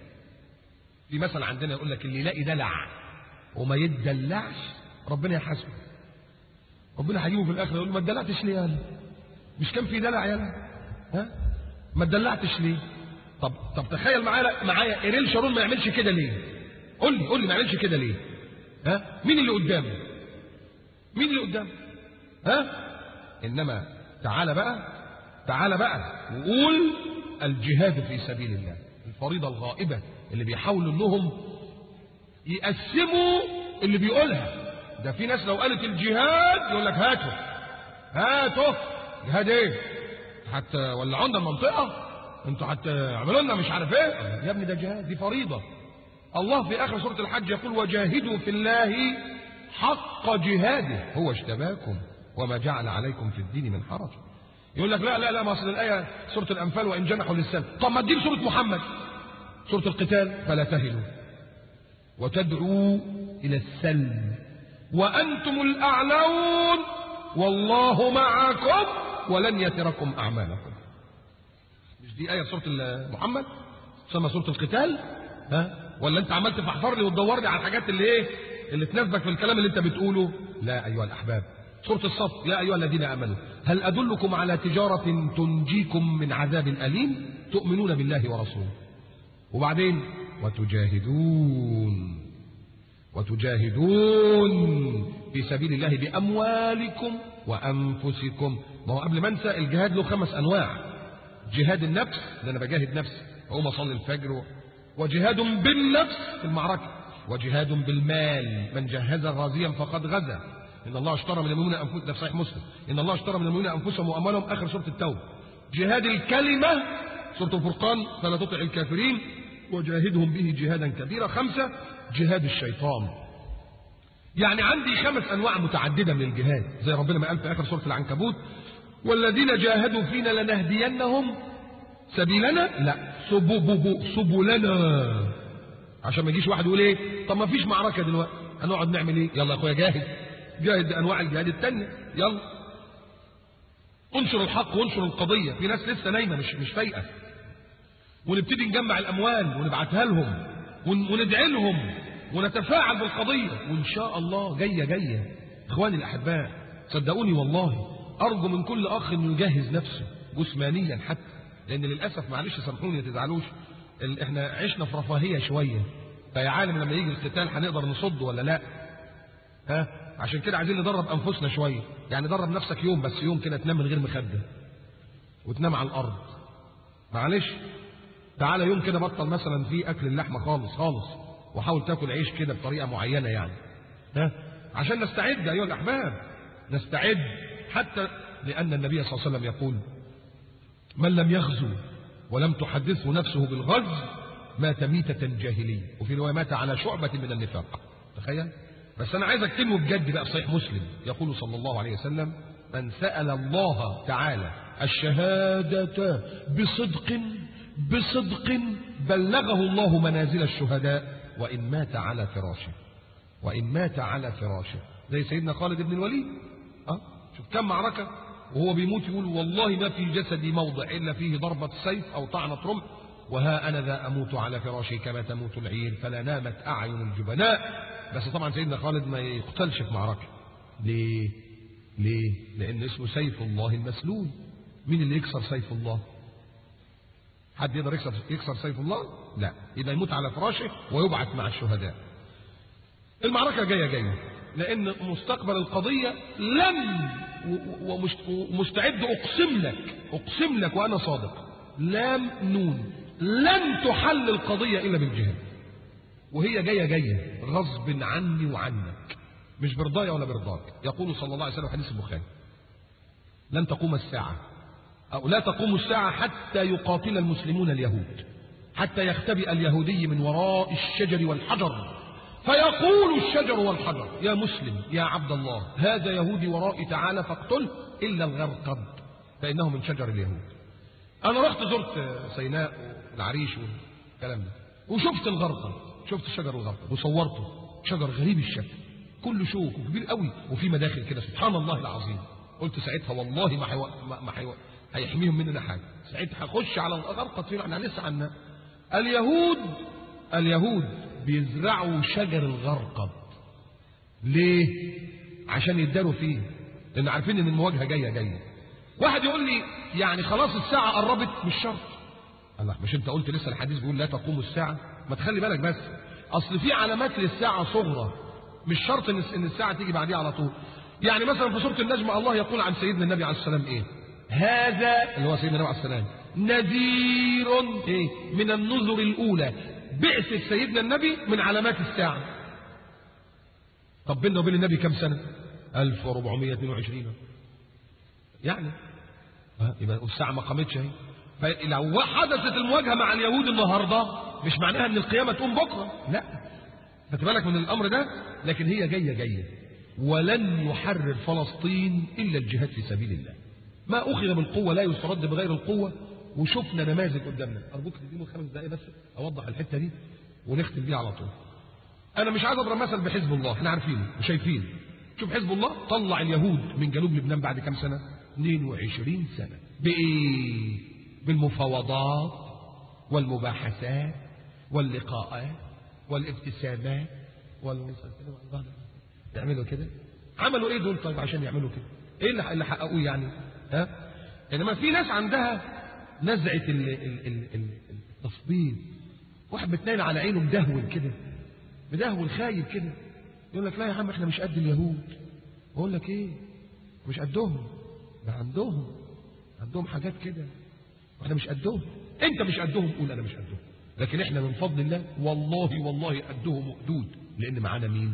في مثل عندنا يقول لك اللي يلاقي دلع وما يدلعش ربنا يحاسبه ربنا هيجيبه في الاخر يقول ما اتدلعتش ليه يالا مش كان في دلع يالا ها ما اتدلعتش ليه طب طب تخيل معايا معايا ايريل شارون ما يعملش كده ليه قول لي قول لي ما يعملش كده ليه ها مين اللي قدامه مين اللي قدامه ها انما تعال بقى تعال بقى وقول الجهاد في سبيل الله الفريضه الغائبه اللي بيحاولوا انهم يقسموا اللي بيقولها ده في ناس لو قالت الجهاد يقول لك هاتوا هاتوا جهاد ايه حتى ولعونا المنطقه انتوا هتعملوا لنا مش عارف ايه يا ابني ده جهاد دي فريضه الله في اخر سوره الحج يقول وجاهدوا في الله حق جهاده هو اجتباكم وما جعل عليكم في الدين من حرج يقول لك لا لا لا ما اصل الايه سوره الانفال وان جنحوا للسلم طب ما تجيب سوره محمد سوره القتال فلا تهنوا وتدعوا الى السلم وانتم الاعلون والله معكم ولن يتركم اعمالكم مش دي ايه سوره محمد تسمى سوره القتال ها ولا انت عمال تفحفر لي وتدور لي على الحاجات اللي ايه اللي تناسبك في الكلام اللي انت بتقوله لا ايها الاحباب سوره الصف يا ايها الذين امنوا هل ادلكم على تجاره تنجيكم من عذاب اليم تؤمنون بالله ورسوله وبعدين وتجاهدون وتجاهدون في سبيل الله باموالكم وانفسكم ما هو قبل ما انسى الجهاد له خمس انواع جهاد النفس ده انا بجاهد نفسي اقوم اصلي الفجر وجهاد بالنفس في المعركه وجهاد بالمال من جهز غازيا فقد غزا ان الله اشترى من المؤمنين انفسهم ده في صحيح مسلم ان الله اشترى من المؤمنين انفسهم واموالهم اخر سوره التوبه جهاد الكلمه سوره الفرقان فلا تطع الكافرين وجاهدهم به جهادا كبيرا خمسه جهاد الشيطان يعني عندي خمس انواع متعدده من الجهاد زي ربنا ما قال في اخر سوره العنكبوت والذين جاهدوا فينا لنهدينهم سبيلنا لا سبب سبلنا عشان ما يجيش واحد يقول ايه طب ما فيش معركه دلوقتي هنقعد نعمل ايه يلا يا اخويا جاهد جاهد انواع الجهاد الثانيه يلا انشر الحق وانشر القضيه في ناس لسه نايمه مش مش فايقه ونبتدي نجمع الاموال ونبعتها لهم وندعي لهم ونتفاعل بالقضيه وان شاء الله جايه جايه اخواني الاحباء صدقوني والله ارجو من كل اخ انه يجهز نفسه جسمانيا حتى لان للاسف معلش سامحوني ما تزعلوش احنا عشنا في رفاهيه شويه فيا عالم لما يجي القتال هنقدر نصد ولا لا ها عشان كده عايزين ندرب انفسنا شويه يعني درب نفسك يوم بس يوم كده تنام من غير مخده وتنام على الارض معلش تعالى يوم كده بطل مثلا في اكل اللحمه خالص خالص وحاول تاكل عيش كده بطريقه معينه يعني ها عشان نستعد ايها الاحباب نستعد حتى لان النبي صلى الله عليه وسلم يقول من لم يغزو ولم تحدثه نفسه بالغزو مات ميتة جاهلية وفي رواية مات على شعبة من النفاق تخيل بس أنا عايزك تنوي بجد بقى صحيح مسلم يقول صلى الله عليه وسلم من سأل الله تعالى الشهادة بصدق بصدق بلغه الله منازل الشهداء وإن مات على فراشه وإن مات على فراشه زي سيدنا خالد بن الوليد أه؟ شوف كم معركة وهو بيموت يقول والله ما في جسدي موضع إلا فيه ضربة سيف أو طعنة رمح وها أنا ذا أموت على فراشي كما تموت العير فلا نامت أعين الجبناء بس طبعا سيدنا خالد ما يقتلش في معركة ليه؟ ليه؟ لأن اسمه سيف الله المسلول مين اللي يكسر سيف الله؟ حد يقدر يكسر يكسر سيف الله؟ لا يبقى يموت على فراشه ويبعث مع الشهداء. المعركة جاية جاية لأن مستقبل القضية لم ومستعد أقسم لك أقسم لك وأنا صادق لام نون لن تحل القضية إلا بالجهاد وهي جاية جاية غصب عني وعنك مش برضايا ولا برضاك يقول صلى الله عليه وسلم حديث البخاري لن تقوم الساعة أو لا تقوم الساعة حتى يقاتل المسلمون اليهود حتى يختبئ اليهودي من وراء الشجر والحجر فيقول الشجر والحجر يا مسلم يا عبد الله هذا يهودي ورائي تعالى فاقتله إلا الغرقد فإنه من شجر اليهود أنا رحت زرت سيناء والعريش والكلام ده وشفت الغرقد شفت شجر الغرقد وصورته شجر غريب الشكل كله شوك وكبير قوي وفي مداخل كده سبحان الله العظيم قلت ساعتها والله ما حيو... ما, ما حيو... هيحميهم مننا حاجه ساعتها هخش على الغرقد فين احنا لسه عنا اليهود اليهود بيزرعوا شجر الغرقد ليه عشان يداروا فيه لان عارفين ان المواجهه جايه جايه واحد يقول لي يعني خلاص الساعه قربت مش شرط الله مش انت قلت لسه الحديث بيقول لا تقوم الساعه ما تخلي بالك بس اصل في علامات للساعه صغرى مش شرط ان ان الساعه تيجي بعديها على طول يعني مثلا في سورة النجم الله يقول عن سيدنا النبي عليه السلام ايه هذا اللي هو سيدنا النبي عليه السلام نذير ايه من النذر الاولى بعثة سيدنا النبي من علامات الساعة طب بيننا وبين النبي كم سنة 1422 يعني ها، يبقى الساعة ما قامتش اهي فلو حدثت المواجهة مع اليهود النهاردة مش معناها ان القيامة تقوم بكرة لا خدت بالك من الامر ده لكن هي جاية جاية ولن يحرر فلسطين الا الجهاد في سبيل الله ما اخذ بالقوة لا يسترد بغير القوة وشفنا نماذج قدامنا ارجوك تديني خمس دقايق بس اوضح الحتة دي ونختم بيها على طول انا مش عايز اضرب مثل بحزب الله احنا عارفينه وشايفين شوف حزب الله طلع اليهود من جنوب لبنان بعد كام سنة 22 سنة بايه بالمفاوضات والمباحثات واللقاءات والابتسامات والمسلسلات يعملوا كده عملوا ايه دول طيب عشان يعملوا كده ايه اللي اللي حققوه يعني ها انما في ناس عندها نزعه ال- ال- ال- ال- التصبيب واحد بتنين على عينه مدهول كده مدهول خايب كده يقول لك لا يا عم احنا مش قد اليهود اقول لك ايه مش قدهم ده عندهم عندهم حاجات كده واحنا مش قدهم انت مش قدهم قول انا مش قدهم لكن احنا من فضل الله والله والله قدهم وقدود لان معانا مين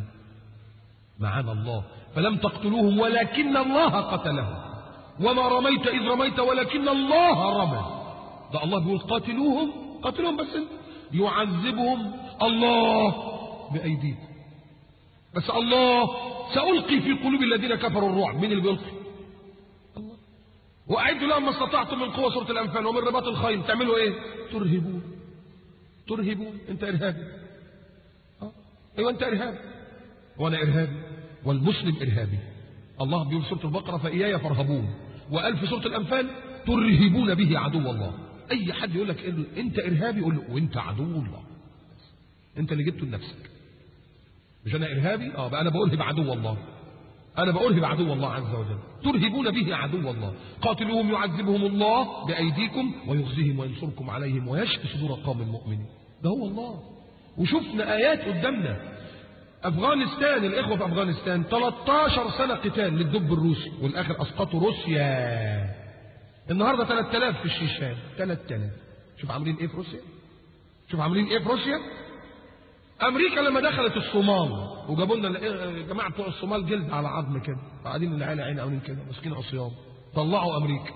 معانا الله فلم تقتلوهم ولكن الله قتلهم وما رميت اذ رميت ولكن الله رمى ده الله بيقول قاتلوهم قاتلوهم بس انت يعذبهم الله بايديكم بس الله سألقي في قلوب الذين كفروا الرعب مين اللي بيلقي الله وأعدوا لهم ما استطعتم من قوة سورة الأنفال ومن رباط الخيل تعملوا إيه ترهبون ترهبون أنت إرهابي آه. أيوة أنت إرهابي وأنا إرهابي والمسلم إرهابي الله بيقول سورة البقرة فإياي فارهبون وقال في سورة الأنفال ترهبون به عدو الله أي حد يقول لك إيه أنت إرهابي يقول له وأنت عدو الله أنت اللي جبته لنفسك مش انا ارهابي اه بقى انا بأرهب عدو الله انا بأرهب عدو الله عز وجل ترهبون به عدو الله قاتلوهم يعذبهم الله بايديكم ويخزيهم وينصركم عليهم ويشفي صدور قوم مؤمنين ده هو الله وشفنا ايات قدامنا افغانستان الاخوه في افغانستان 13 سنه قتال للدب الروسي والاخر اسقطوا روسيا النهارده 3000 في الشيشان 3000 شوف عاملين ايه في روسيا شوف عاملين ايه في روسيا امريكا لما دخلت الصومال وجابوا لنا ال- جماعه بتوع الصومال جلد على عظم كده قاعدين العيال عين عاملين كده ماسكين عصيان طلعوا امريكا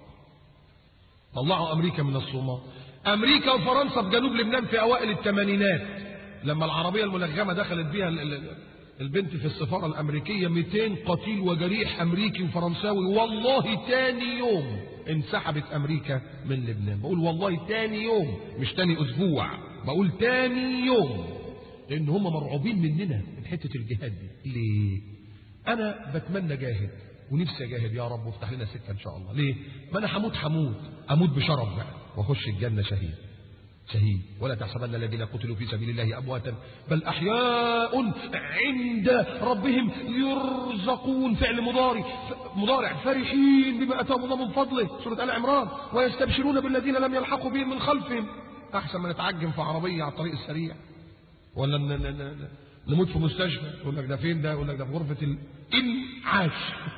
طلعوا امريكا من الصومال امريكا وفرنسا في جنوب لبنان في اوائل الثمانينات لما العربيه الملغمه دخلت بيها ال- ال- البنت في السفاره الامريكيه 200 قتيل وجريح امريكي وفرنساوي والله تاني يوم انسحبت امريكا من لبنان بقول والله تاني يوم مش تاني اسبوع بقول تاني يوم لان هم مرعوبين مننا من حته الجهاد دي ليه انا بتمنى جاهد ونفسي اجاهد يا رب وافتح لنا سكه ان شاء الله ليه ما انا هموت هموت اموت بشرف بقى واخش الجنه شهيد شهيد ولا تحسبن الذين قتلوا في سبيل الله امواتا بل احياء عند ربهم يرزقون فعل مضارع مضارع فرحين بما اتاهم الله من فضله سوره ال عمران ويستبشرون بالذين لم يلحقوا بهم من خلفهم احسن ما نتعجم في عربيه على الطريق السريع ولا ن- ن- ن- نموت في مستشفى يقول لك ده فين ده يقول لك ده في غرفه الانعاش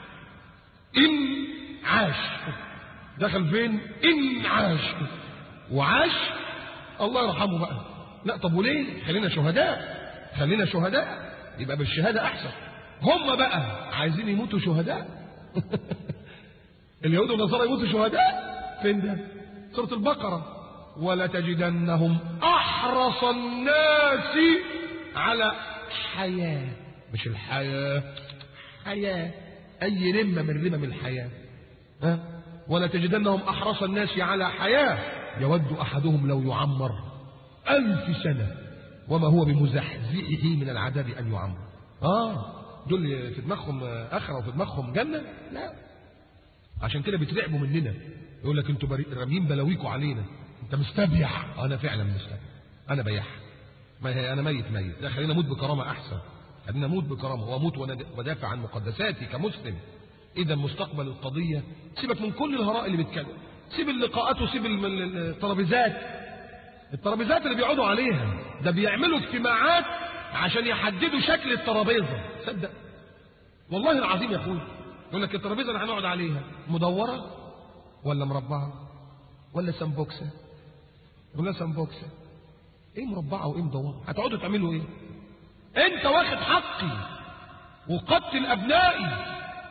انعاش دخل فين انعاش وعاش الله يرحمه بقى لا طب وليه خلينا شهداء خلينا شهداء يبقى بالشهاده احسن هم بقى عايزين يموتوا شهداء اليهود والنصارى يموتوا شهداء فين ده سوره البقره ولتجدنهم احرص الناس على حياه مش الحياه حياه اي رمه من رمم الحياه ها ولتجدنهم احرص الناس على حياه يود احدهم لو يعمر الف سنه وما هو بمزحزحه من العذاب ان يعمر اه دول في دماغهم اخره وفي دماغهم جنه لا عشان كده بيترعبوا مننا يقول لك انتوا بري- رامين بلاويكوا علينا انت مستبيح انا فعلا مستبيح انا بيح ما هي انا ميت ميت لا خلينا اموت بكرامه احسن خلينا اموت بكرامه واموت وأنا- ودافع عن مقدساتي كمسلم اذا مستقبل القضيه سيبك من كل الهراء اللي بيتكلم سيب اللقاءات وسيب ال- ال- الترابيزات الترابيزات اللي بيقعدوا عليها ده بيعملوا اجتماعات عشان يحددوا شكل الترابيزه صدق والله العظيم يا اخويا يقول لك الترابيزه اللي هنقعد عليها مدوره ولا مربعه ولا سمبوكسه ولا سمبوكسه ايه مربعه وايه مدوره هتقعدوا تعملوا ايه انت واخد حقي وقتل ابنائي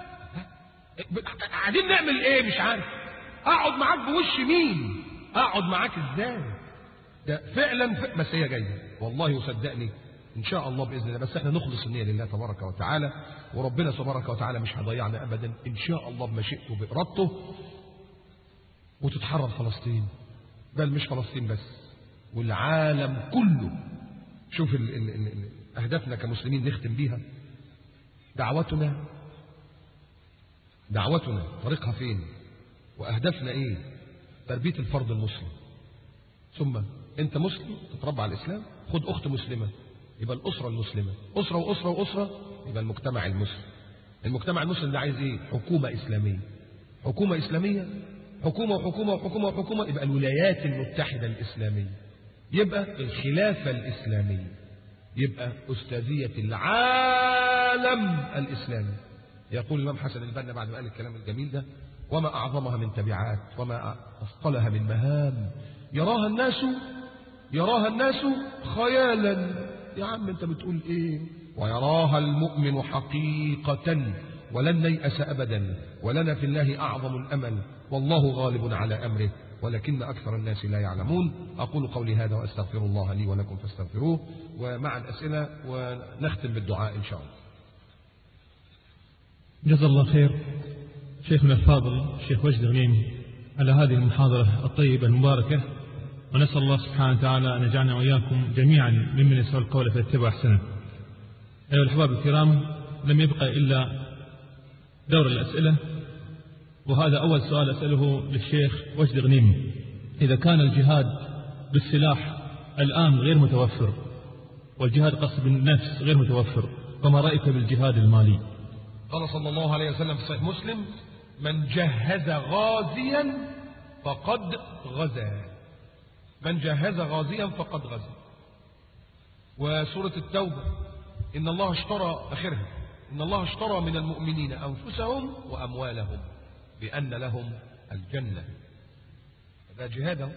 قاعدين نعمل ايه مش عارف اقعد معاك بوش مين اقعد معاك ازاي ده فعلا ف... بس هي جايه والله وصدقني ان شاء الله باذن الله بس احنا نخلص النيه لله تبارك وتعالى وربنا تبارك وتعالى مش هيضيعنا ابدا ان شاء الله بمشيئته وبارادته وتتحرر فلسطين بل مش فلسطين بس والعالم كله شوف ال ال ال ال اهدافنا كمسلمين نختم بيها دعوتنا دعوتنا طريقها فين واهدافنا ايه تربيه الفرد المسلم ثم انت مسلم تتربى على الاسلام خد اخت مسلمه يبقى الاسره المسلمه اسره واسره واسره يبقى المجتمع المسلم المجتمع المسلم ده عايز ايه حكومه اسلاميه حكومه اسلاميه حكومه وحكومه وحكومه وحكومه يبقى الولايات المتحده الاسلاميه يبقى الخلافه الاسلاميه يبقى استاذيه العالم الاسلامي يقول الإمام حسن البنا بعد ما قال الكلام الجميل ده وما أعظمها من تبعات وما أثقلها من مهام يراها الناس يراها الناس خيالا يا عم أنت بتقول إيه ويراها المؤمن حقيقة ولن نيأس أبدا ولنا في الله أعظم الأمل والله غالب على أمره ولكن أكثر الناس لا يعلمون أقول قولي هذا وأستغفر الله لي ولكم فاستغفروه ومع الأسئلة ونختم بالدعاء إن شاء الله جزا الله خير شيخنا الفاضل الشيخ وجد غنيم على هذه المحاضرة الطيبة المباركة ونسأل الله سبحانه وتعالى أن يجعلنا وإياكم جميعا ممن يسمع القول فيتبع أحسنه أيها الأحباب الكرام لم يبقى إلا دور الأسئلة وهذا أول سؤال أسأله للشيخ وجد غنيم إذا كان الجهاد بالسلاح الآن غير متوفر والجهاد قصد بالنفس غير متوفر فما رأيك بالجهاد المالي قال صلى الله عليه وسلم في صحيح مسلم من جهز غازيا فقد غزا من جهز غازيا فقد غزا وسورة التوبة إن الله اشترى آخرها إن الله اشترى من المؤمنين أنفسهم وأموالهم بأن لهم الجنة هذا جهادهم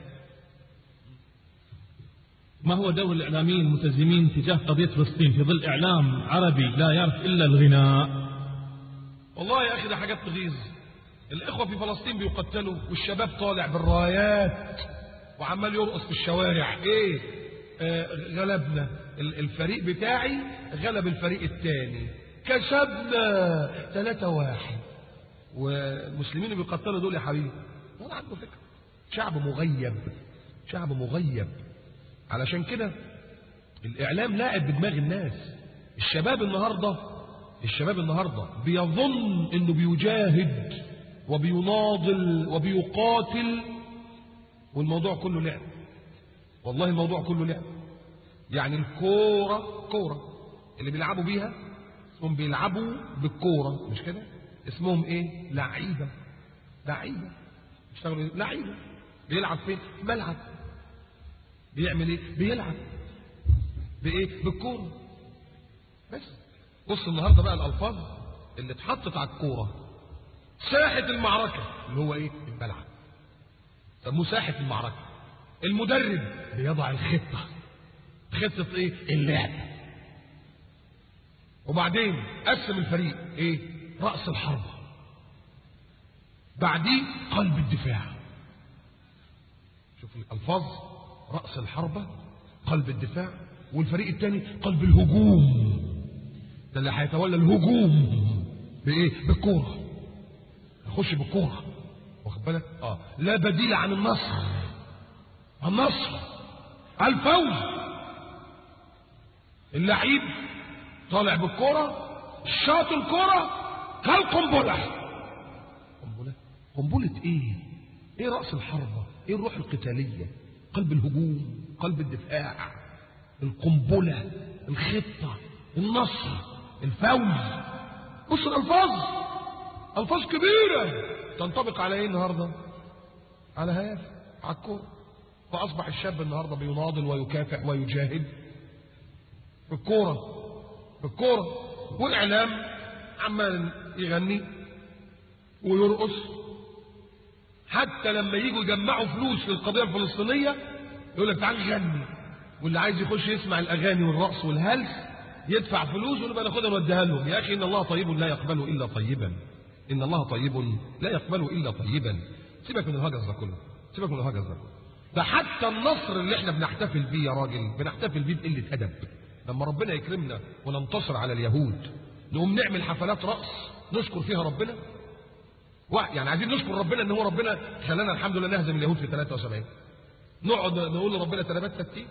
ما هو دور الإعلاميين الملتزمين تجاه قضية فلسطين في ظل إعلام عربي لا يعرف إلا الغناء والله يا أخي ده حاجات تغيظ الإخوة في فلسطين بيقتلوا والشباب طالع بالرايات وعمال يرقص في الشوارع إيه آه غلبنا الفريق بتاعي غلب الفريق الثاني كسبنا ثلاثة واحد والمسلمين اللي بيقتلوا دول يا حبيبي ولا عنده فكرة شعب مغيب شعب مغيب علشان كده الإعلام لاعب بدماغ الناس الشباب النهارده الشباب النهاردة بيظن انه بيجاهد وبيناضل وبيقاتل والموضوع كله لعب والله الموضوع كله لعب يعني الكورة كورة اللي بيلعبوا بيها اسمهم بيلعبوا بالكورة مش كده اسمهم ايه لعيبة لعيبة اشتغلوا لعيبة بيلعب فين ملعب بيعمل ايه بيلعب بايه بالكورة بس بص النهارده بقى الالفاظ اللي اتحطت على الكوره ساحه المعركه اللي هو ايه الملعب سموه ساحه المعركه المدرب بيضع الخطه خطه ايه اللعب وبعدين قسم الفريق ايه راس الحرب بعديه قلب الدفاع شوف الالفاظ راس الحربه قلب الدفاع والفريق الثاني قلب الهجوم ده اللي هيتولى الهجوم بايه بالكوره يخش بالكوره واخد بالك اه لا بديل عن النصر النصر الفوز اللعيب طالع بالكوره شاط الكوره كالقنبله قنبله قنبله ايه ايه راس الحربه ايه الروح القتاليه قلب الهجوم قلب الدفاع القنبله الخطه النصر الفوز بص الالفاظ الفاظ كبيره تنطبق على ايه النهارده على هياف على الكوره فاصبح الشاب النهارده بيناضل ويكافح ويجاهد بالكوره بالكوره واعلام عمال يغني ويرقص حتى لما يجوا يجمعوا فلوس للقضيه الفلسطينيه يقول لك تعال غني واللي عايز يخش يسمع الاغاني والرقص والهلس يدفع فلوس ونبقى ناخدها نوديها لهم يا اخي ان الله طيب لا يقبل الا طيبا ان الله طيب لا يقبل الا طيبا سيبك من الهجس ده كله سيبك من الهجس ده ده حتى النصر اللي احنا بنحتفل بيه يا راجل بنحتفل بيه بقله ادب لما ربنا يكرمنا وننتصر على اليهود نقوم نعمل حفلات رقص نشكر فيها ربنا يعني عايزين نشكر ربنا ان هو ربنا خلانا الحمد لله نهزم اليهود في 73 نقعد نقول لربنا ترابات ستين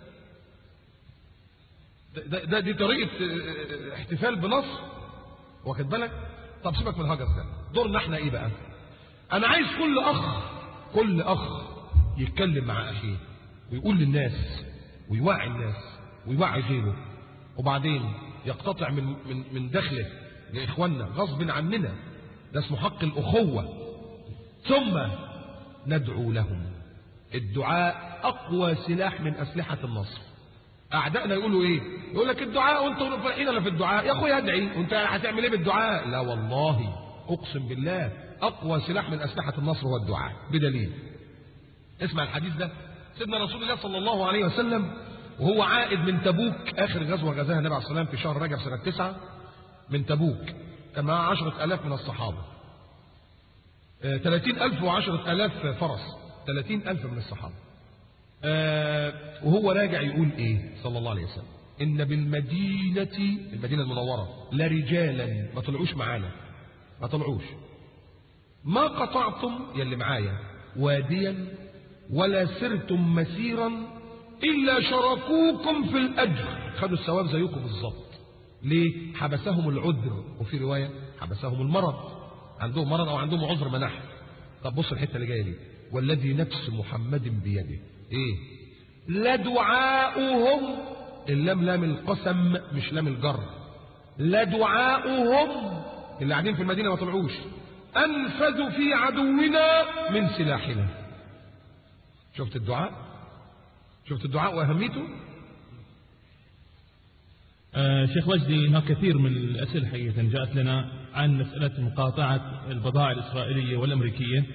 ده, ده دي طريقه احتفال بنصر واخد بالك طب سيبك من الهجس ده دورنا احنا ايه بقى انا عايز كل اخ كل اخ يتكلم مع اخيه ويقول للناس ويوعي الناس ويوعي غيره وبعدين يقتطع من من من دخله لاخواننا غصب عننا ده اسمه حق الاخوه ثم ندعو لهم الدعاء اقوى سلاح من اسلحه النصر اعدائنا يقولوا ايه يقول لك الدعاء وانتوا فرحين ولا في الدعاء يا اخويا ادعي وانت هتعمل ايه بالدعاء لا والله اقسم بالله اقوى سلاح من اسلحه النصر هو الدعاء بدليل اسمع الحديث ده سيدنا رسول الله صلى الله عليه وسلم وهو عائد من تبوك اخر غزوه غزاها النبي عليه الصلاه والسلام في شهر رجب سنه تسعة من تبوك كان معاه عشرة ألاف من الصحابة ثلاثين ألف وعشرة ألاف فرس ثلاثين ألف من الصحابة آه وهو راجع يقول ايه صلى الله عليه وسلم ان بالمدينة المدينة المنورة لرجالا ما طلعوش معانا ما طلعوش ما قطعتم يلي معايا واديا ولا سرتم مسيرا الا شركوكم في الاجر خدوا الثواب زيكم بالظبط ليه حبسهم العذر وفي رواية حبسهم المرض عندهم مرض او عندهم عذر منح طب بص الحتة اللي جاية دي والذي نفس محمد بيده ايه لدعاؤهم اللام لام القسم مش لام الجر لدعاؤهم اللي قاعدين في المدينه ما طلعوش انفذ في عدونا من سلاحنا شفت الدعاء شفت الدعاء واهميته آه شيخ وجدي هناك كثير من الأسئلة حقيقة جاءت لنا عن مسألة مقاطعة البضائع الإسرائيلية والأمريكية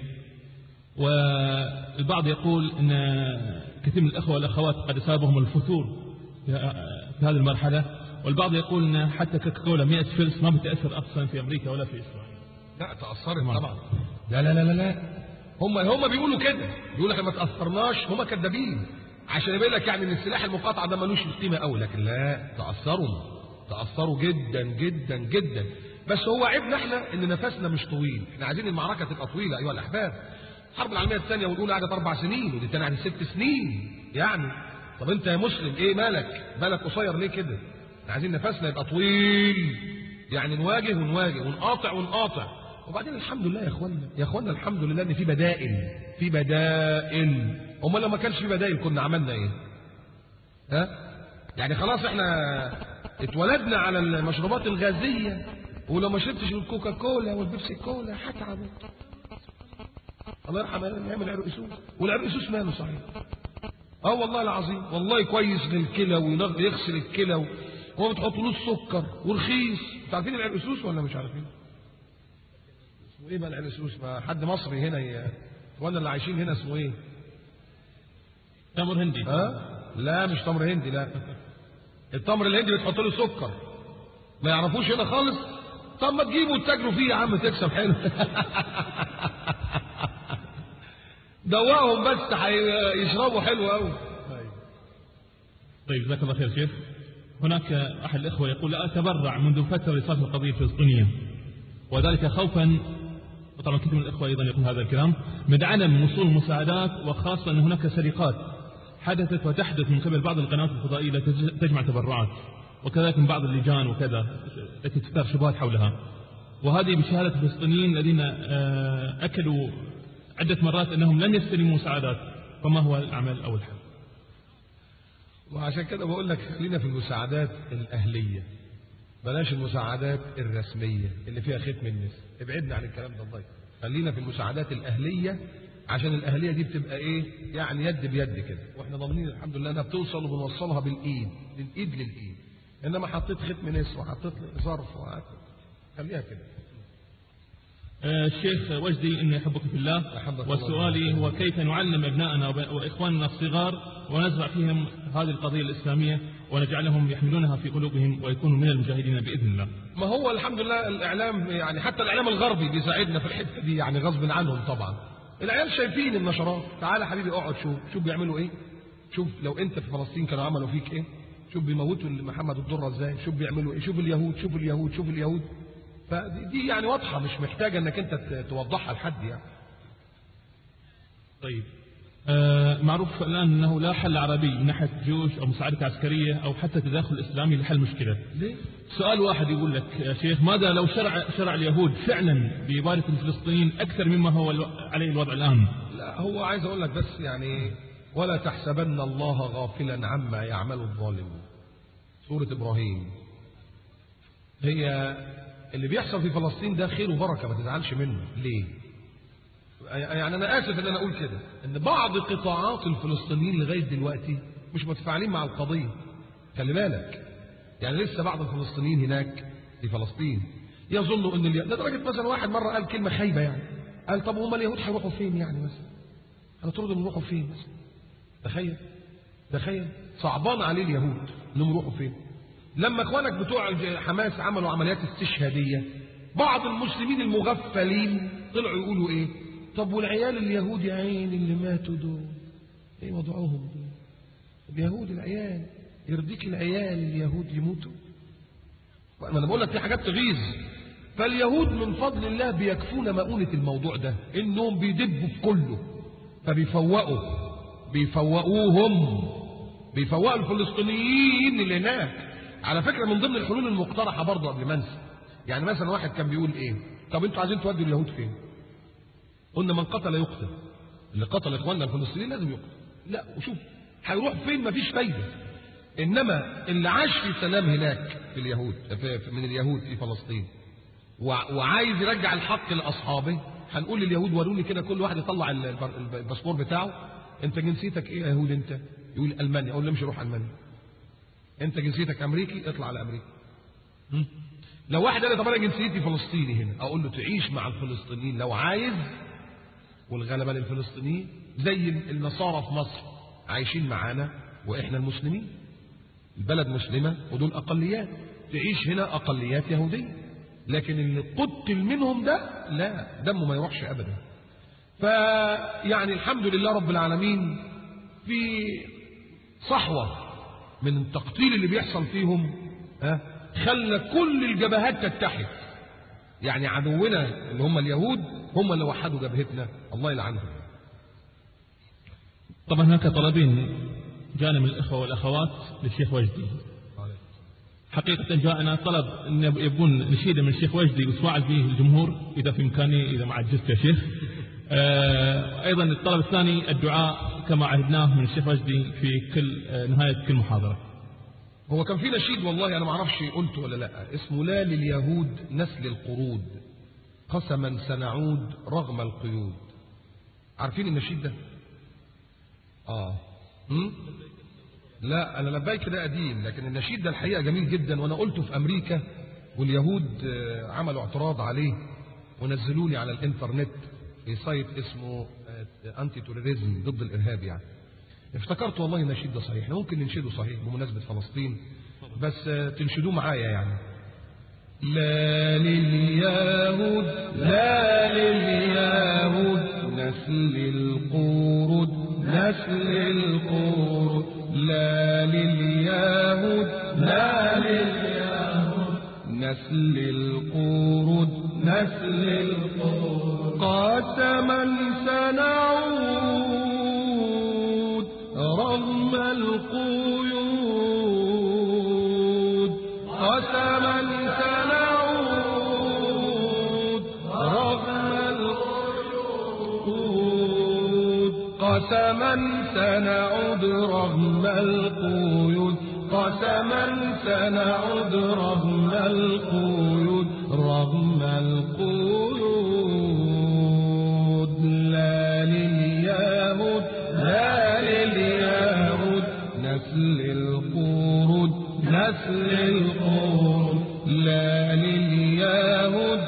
والبعض يقول ان كثير من الاخوه والاخوات قد اصابهم الفتور في هذه المرحله والبعض يقول ان حتى كوكاكولا 100 فلس ما بتاثر اصلا في امريكا ولا في اسرائيل لا تاثرت طبعا لا لا لا لا لا هم هم بيقولوا كده بيقول لك ما تاثرناش هم كذابين عشان يبين لك يعني ان السلاح المقاطعه ده ملوش قيمه قوي لكن لا تاثروا تاثروا جدا جدا جدا بس هو عيبنا احنا ان نفسنا مش طويل احنا عايزين المعركه تبقى طويله ايها الاحباب الحرب العالميه الثانيه والاولى قعدت اربع سنين ودي الثانيه قعدت ست سنين يعني طب انت يا مسلم ايه مالك بالك قصير ليه كده احنا عايزين نفسنا يبقى طويل يعني نواجه ونواجه ونقاطع ونقاطع وبعدين الحمد لله يا اخوانا يا اخوانا الحمد لله ان في بدائل في بدائل امال لو ما كانش في بدائل كنا عملنا ايه ها يعني خلاص احنا اتولدنا على المشروبات الغازيه ولو ما شربتش الكوكا كولا والبيبسي كولا هتعب الله يرحم يعمل عرقسوس والعرقسوس ماله صحيح اه والله العظيم والله كويس للكلى ويغسل الكلى هو بتحط له السكر ورخيص انتوا عارفين العرقسوس ولا مش عارفين؟ اسمه ايه بقى العرقسوس؟ ما حد مصري هنا ي... وانا اللي عايشين هنا اسمه ايه؟ تمر هندي ها؟ لا مش تمر هندي لا التمر الهندي بتحط له سكر ما يعرفوش هنا خالص طب ما تجيبوا وتتاجروا فيه يا عم تكسب حلو دوقهم بس يشربوا حلو قوي طيب جزاك الله خير شيخ هناك احد الاخوه يقول اتبرع منذ فتره لصالح القضيه الفلسطينيه وذلك خوفا وطبعا كثير من الاخوه ايضا يقول هذا الكلام من عدم وصول المساعدات وخاصه ان هناك سرقات حدثت وتحدث من قبل بعض القنوات الفضائيه التي تجمع تبرعات وكذلك من بعض اللجان وكذا التي تثار شبهات حولها وهذه بشهاده الفلسطينيين الذين اكلوا عدة مرات أنهم لن يستلموا مساعدات فما هو العمل أو الحل وعشان كده بقول لك خلينا في المساعدات الأهلية بلاش المساعدات الرسمية اللي فيها ختم الناس ابعدنا عن الكلام ده الله خلينا في المساعدات الأهلية عشان الأهلية دي بتبقى إيه يعني يد بيد كده وإحنا ضامنين الحمد لله إنها بتوصل وبنوصلها بالإيد للإيد للإيد إنما حطيت ختم ناس وحطيت لي ظرف وحطيت خليها كده آه، الشيخ وجدي إني أحبك في الله أحبك الله. وسؤالي هو كيف نعلم أبنائنا وب- وإخواننا الصغار ونزرع فيهم هذه القضية الإسلامية ونجعلهم يحملونها في قلوبهم ويكونوا من المجاهدين بإذن الله ما هو الحمد لله الاعلام يعني حتى الاعلام الغربي بيساعدنا في الحته دي يعني غصب عنهم طبعا العيال شايفين النشرات تعالى حبيبي اقعد شوف شوف بيعملوا ايه شوف لو انت في فلسطين كانوا عملوا فيك ايه شوف بيموتوا محمد الدره ازاي شوف بيعملوا ايه شوف اليهود شوف اليهود شوف اليهود فدي دي يعني واضحه مش محتاجه انك انت ت- توضحها لحد يعني طيب آه، معروف الآن أنه لا حل عربي من ناحية جيوش أو مساعدة عسكرية أو حتى تداخل إسلامي لحل مشكلة ليه سؤال واحد يقول لك يا شيخ ماذا لو شرع شرع اليهود فعلا بإبادة الفلسطينيين أكثر مما هو الو- عليه الوضع الآن لا هو عايز اقول لك بس يعني ولا تحسبن الله غافلا عما يعمل الظالمون سورة ابراهيم هي اللي بيحصل في فلسطين ده خير وبركه ما تزعلش منه ليه يعني انا اسف ان انا اقول كده ان بعض قطاعات الفلسطينيين لغايه دلوقتي مش متفاعلين مع القضيه خلي بالك يعني لسه بعض الفلسطينيين هناك في فلسطين يظنوا ان اليهود لدرجه مثلا واحد مره قال كلمه خايبه يعني قال طب هم اليهود هيروحوا فين يعني مثلا هنطردهم يروحوا فين مثلا تخيل تخيل صعبان عليه اليهود انهم يروحوا فين لما اخوانك بتوع حماس عملوا عمليات استشهاديه بعض المسلمين المغفلين طلعوا يقولوا ايه طب والعيال اليهود يا عين اللي ماتوا دول ايه وضعهم دول اليهود العيال يرضيك العيال اليهود يموتوا ما انا بقول لك في حاجات تغيظ فاليهود من فضل الله بيكفون مؤونة الموضوع ده انهم بيدبوا في كله فبيفوقوا بيفوقوهم بيفوقوا الفلسطينيين اللي هناك على فكرة من ضمن الحلول المقترحة برضه قبل ما انسى يعني مثلا واحد كان بيقول ايه طب انتوا عايزين تودوا اليهود فين قلنا من قتل يقتل اللي قتل اخواننا الفلسطينيين لازم يقتل لا وشوف هيروح فين مفيش فايده انما اللي عاش في سلام هناك في اليهود في في- من اليهود في فلسطين وع- وعايز يرجع الحق لاصحابه هنقول لليهود وروني كده كل واحد يطلع ال- البر- الب- الباسبور بتاعه انت جنسيتك ايه يا يهود انت يقول المانيا اقول له امشي روح المانيا انت جنسيتك امريكي اطلع على امريكا م? لو واحد قال لي طب انا جنسيتي فلسطيني هنا اقول له تعيش مع الفلسطينيين لو عايز والغلبه للفلسطينيين زي النصارى في مصر عايشين معانا واحنا المسلمين البلد مسلمه ودول اقليات تعيش هنا اقليات يهوديه لكن اللي قتل منهم ده لا دمه ما يروحش ابدا فيعني الحمد لله رب العالمين في صحوه من التقتيل اللي بيحصل فيهم ها خلى كل الجبهات تتحد يعني عدونا اللي هم اليهود هم اللي وحدوا جبهتنا الله يلعنهم طبعا هناك طلبين جانا من الإخوة والأخوات للشيخ وجدي حقيقة جاءنا طلب أن يبون نشيدا من الشيخ وجدي وسواعد به الجمهور إذا في إمكانية إذا ما عجزت يا شيخ آه، أيضا الطلب الثاني الدعاء كما عهدناه من الشيخ وجدي في كل آه، نهاية كل محاضرة هو كان في نشيد والله انا ما اعرفش قلته ولا لا اسمه لا لليهود نسل القرود قسما سنعود رغم القيود عارفين النشيد ده اه هم؟ لا انا لبيك ده قديم لكن النشيد ده الحقيقه جميل جدا وانا قلته في امريكا واليهود آه، عملوا اعتراض عليه ونزلوا لي على الانترنت في سايت اسمه انتي توريزم ضد الارهاب يعني افتكرت والله النشيد ده صحيح احنا ممكن ننشده صحيح بمناسبة فلسطين بس آه، تنشدوه معايا يعني لا لليهود لا لليهود نسل القرود نسل القرود لا لليهود لا لليهود نسل القرود نسل القرود قسما سنعود رغم القيود قسما سنعود رغم القيود قسما سنعود رغم القيود قسما سنعود رغم القيود رغم القيود لا لليهود لا لليهود نسل القرود نسل القرود لا لليهود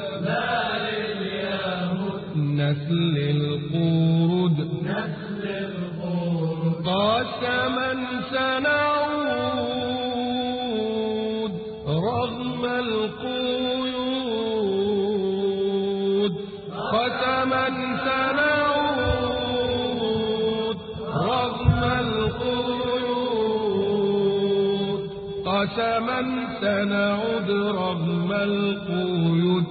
نسل القرود قسما سنعود رغم القيود قسما سنعود رغم القيود قسما سنعود رغم القيود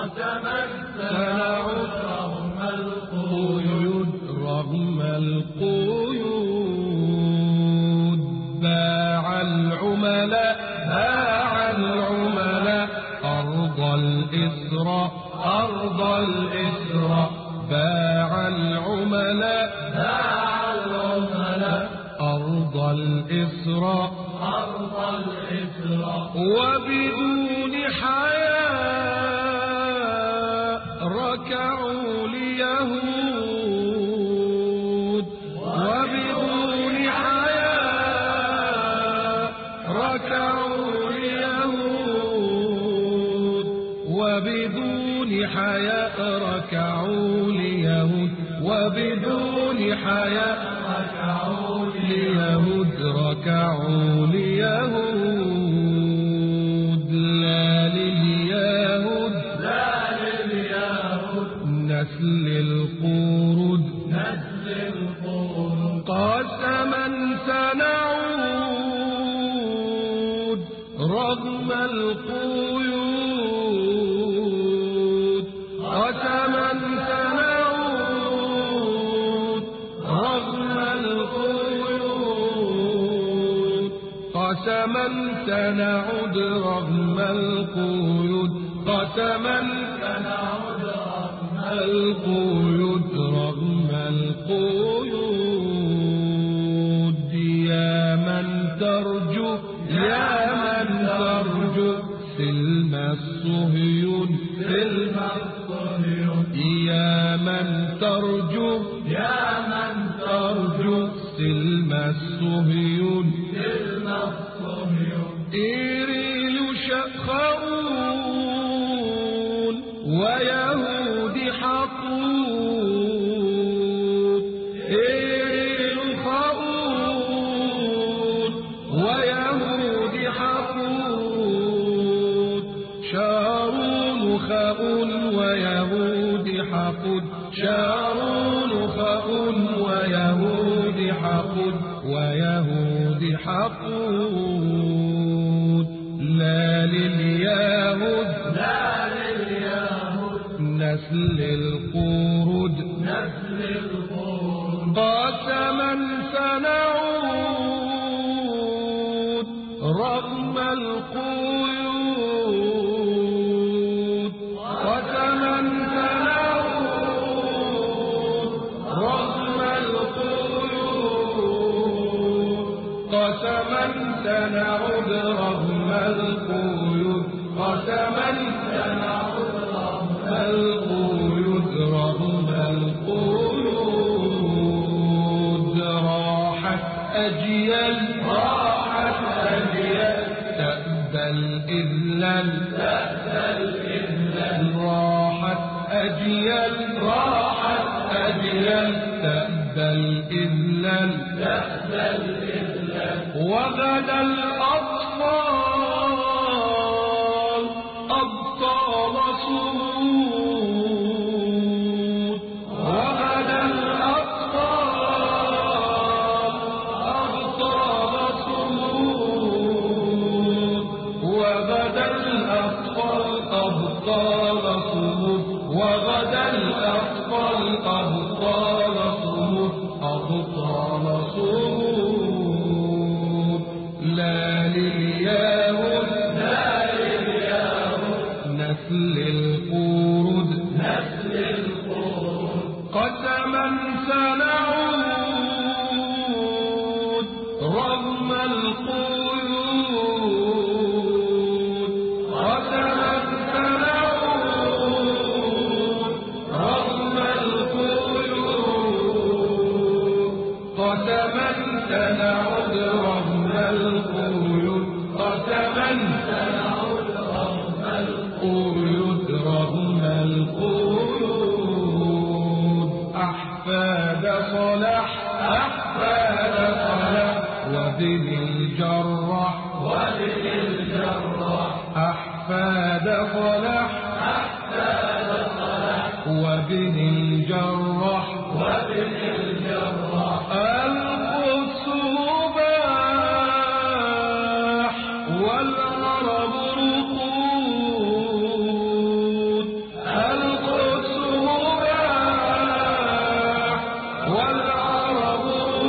سنعود رغم القيود رغم القيود باع العملاء باع العملاء أرض الإسراء أرض الإسراء باع العملاء باع العملاء أرض الإسراء أرض الإسراء وبدون حياء ركعوا ليهود وبدون حياء ركعوا ليهود وبدون حياء ركعوا ليهود وبدون حياء ركعوا ليهود ركعوا ليهود لا لليهود لا لليهود نسل القرود نسل القرود قسما سنعود رغم القيود قسما سنعود رغم القيود قسما سنعود رغم القيود قسما سنعود رغم القيود رغم القيود يا من ترجو يا من ترجو سلم الصهيون سلم الصهيون يا من ترجو يا من ترجو سلم الصهيون سلم الصهيون إيريل شخاؤون ويهود حقود إيريل خاؤون ويهود حقود شارون خاؤون ويهود حقود شارون خاؤون ويهود حقود ويهود حقود لا لليهود لا لليهود نسل القرود نسل القرود قسما سنعود رغم القيود قسما سنعود رغم القيود قسما سنعود رغم القيود قسما سنعود رغم القيود رغم القيود راحت أجيال راحت أجيال تأبى الإذلال تأبى الإذلال راحت أجيال راحت أجيال تأبى الإذلال تأبى الإذلال وغدا الأطفال أبطال صمود وغدا الأطفال أبطال صمود وغدا الأطفال أبطال صمود وغدا الأطفال أبطال صمود أبطال صمود لا لليهود لا لليهود نسل القرود نسل القرود قسما سنعود رغم القيود قسما سنعود رغم القيود قسما سنعود رغم القيود قسما سنعود رغم الجراح وابن الجراح أحفاد صلاح أحفاد صلاح وابن الجراح وابن الجراح القدس مباح والعرب رقود القدس مباح والعرب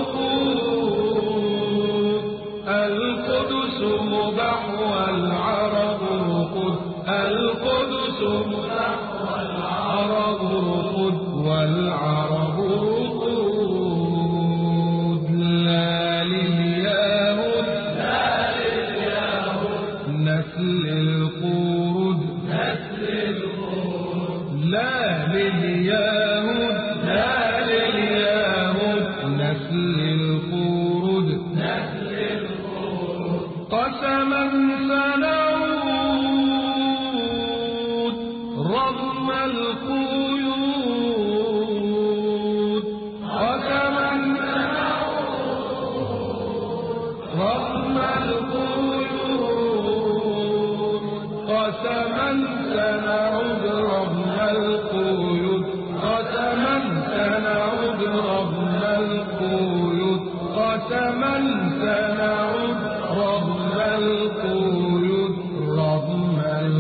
رقود القدس مباح والعرب رقود القدس مباح والعرب رقود والعرب رقود لا لليهود لا لليهود نسل القرود نسل القرود لا لليهود لا لليهود نسل القرود نسل القرود قسما سنعود رغم القيود قسما رغم القيود قسما سنعود رغم القيود قسما سنعود رغم القيود قسما سنعود رغم القيود رغم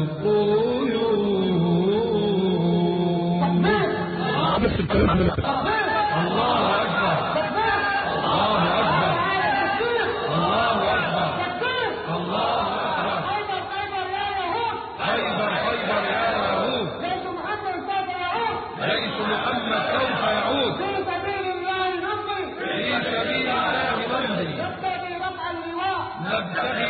القيود نفس الكلام عن الله أكبر الله أكبر الله أكبر الله أكبر خيبر خيبر يا يهود جيش محمد سوف يعود في سبيل الله نمضي نبتغي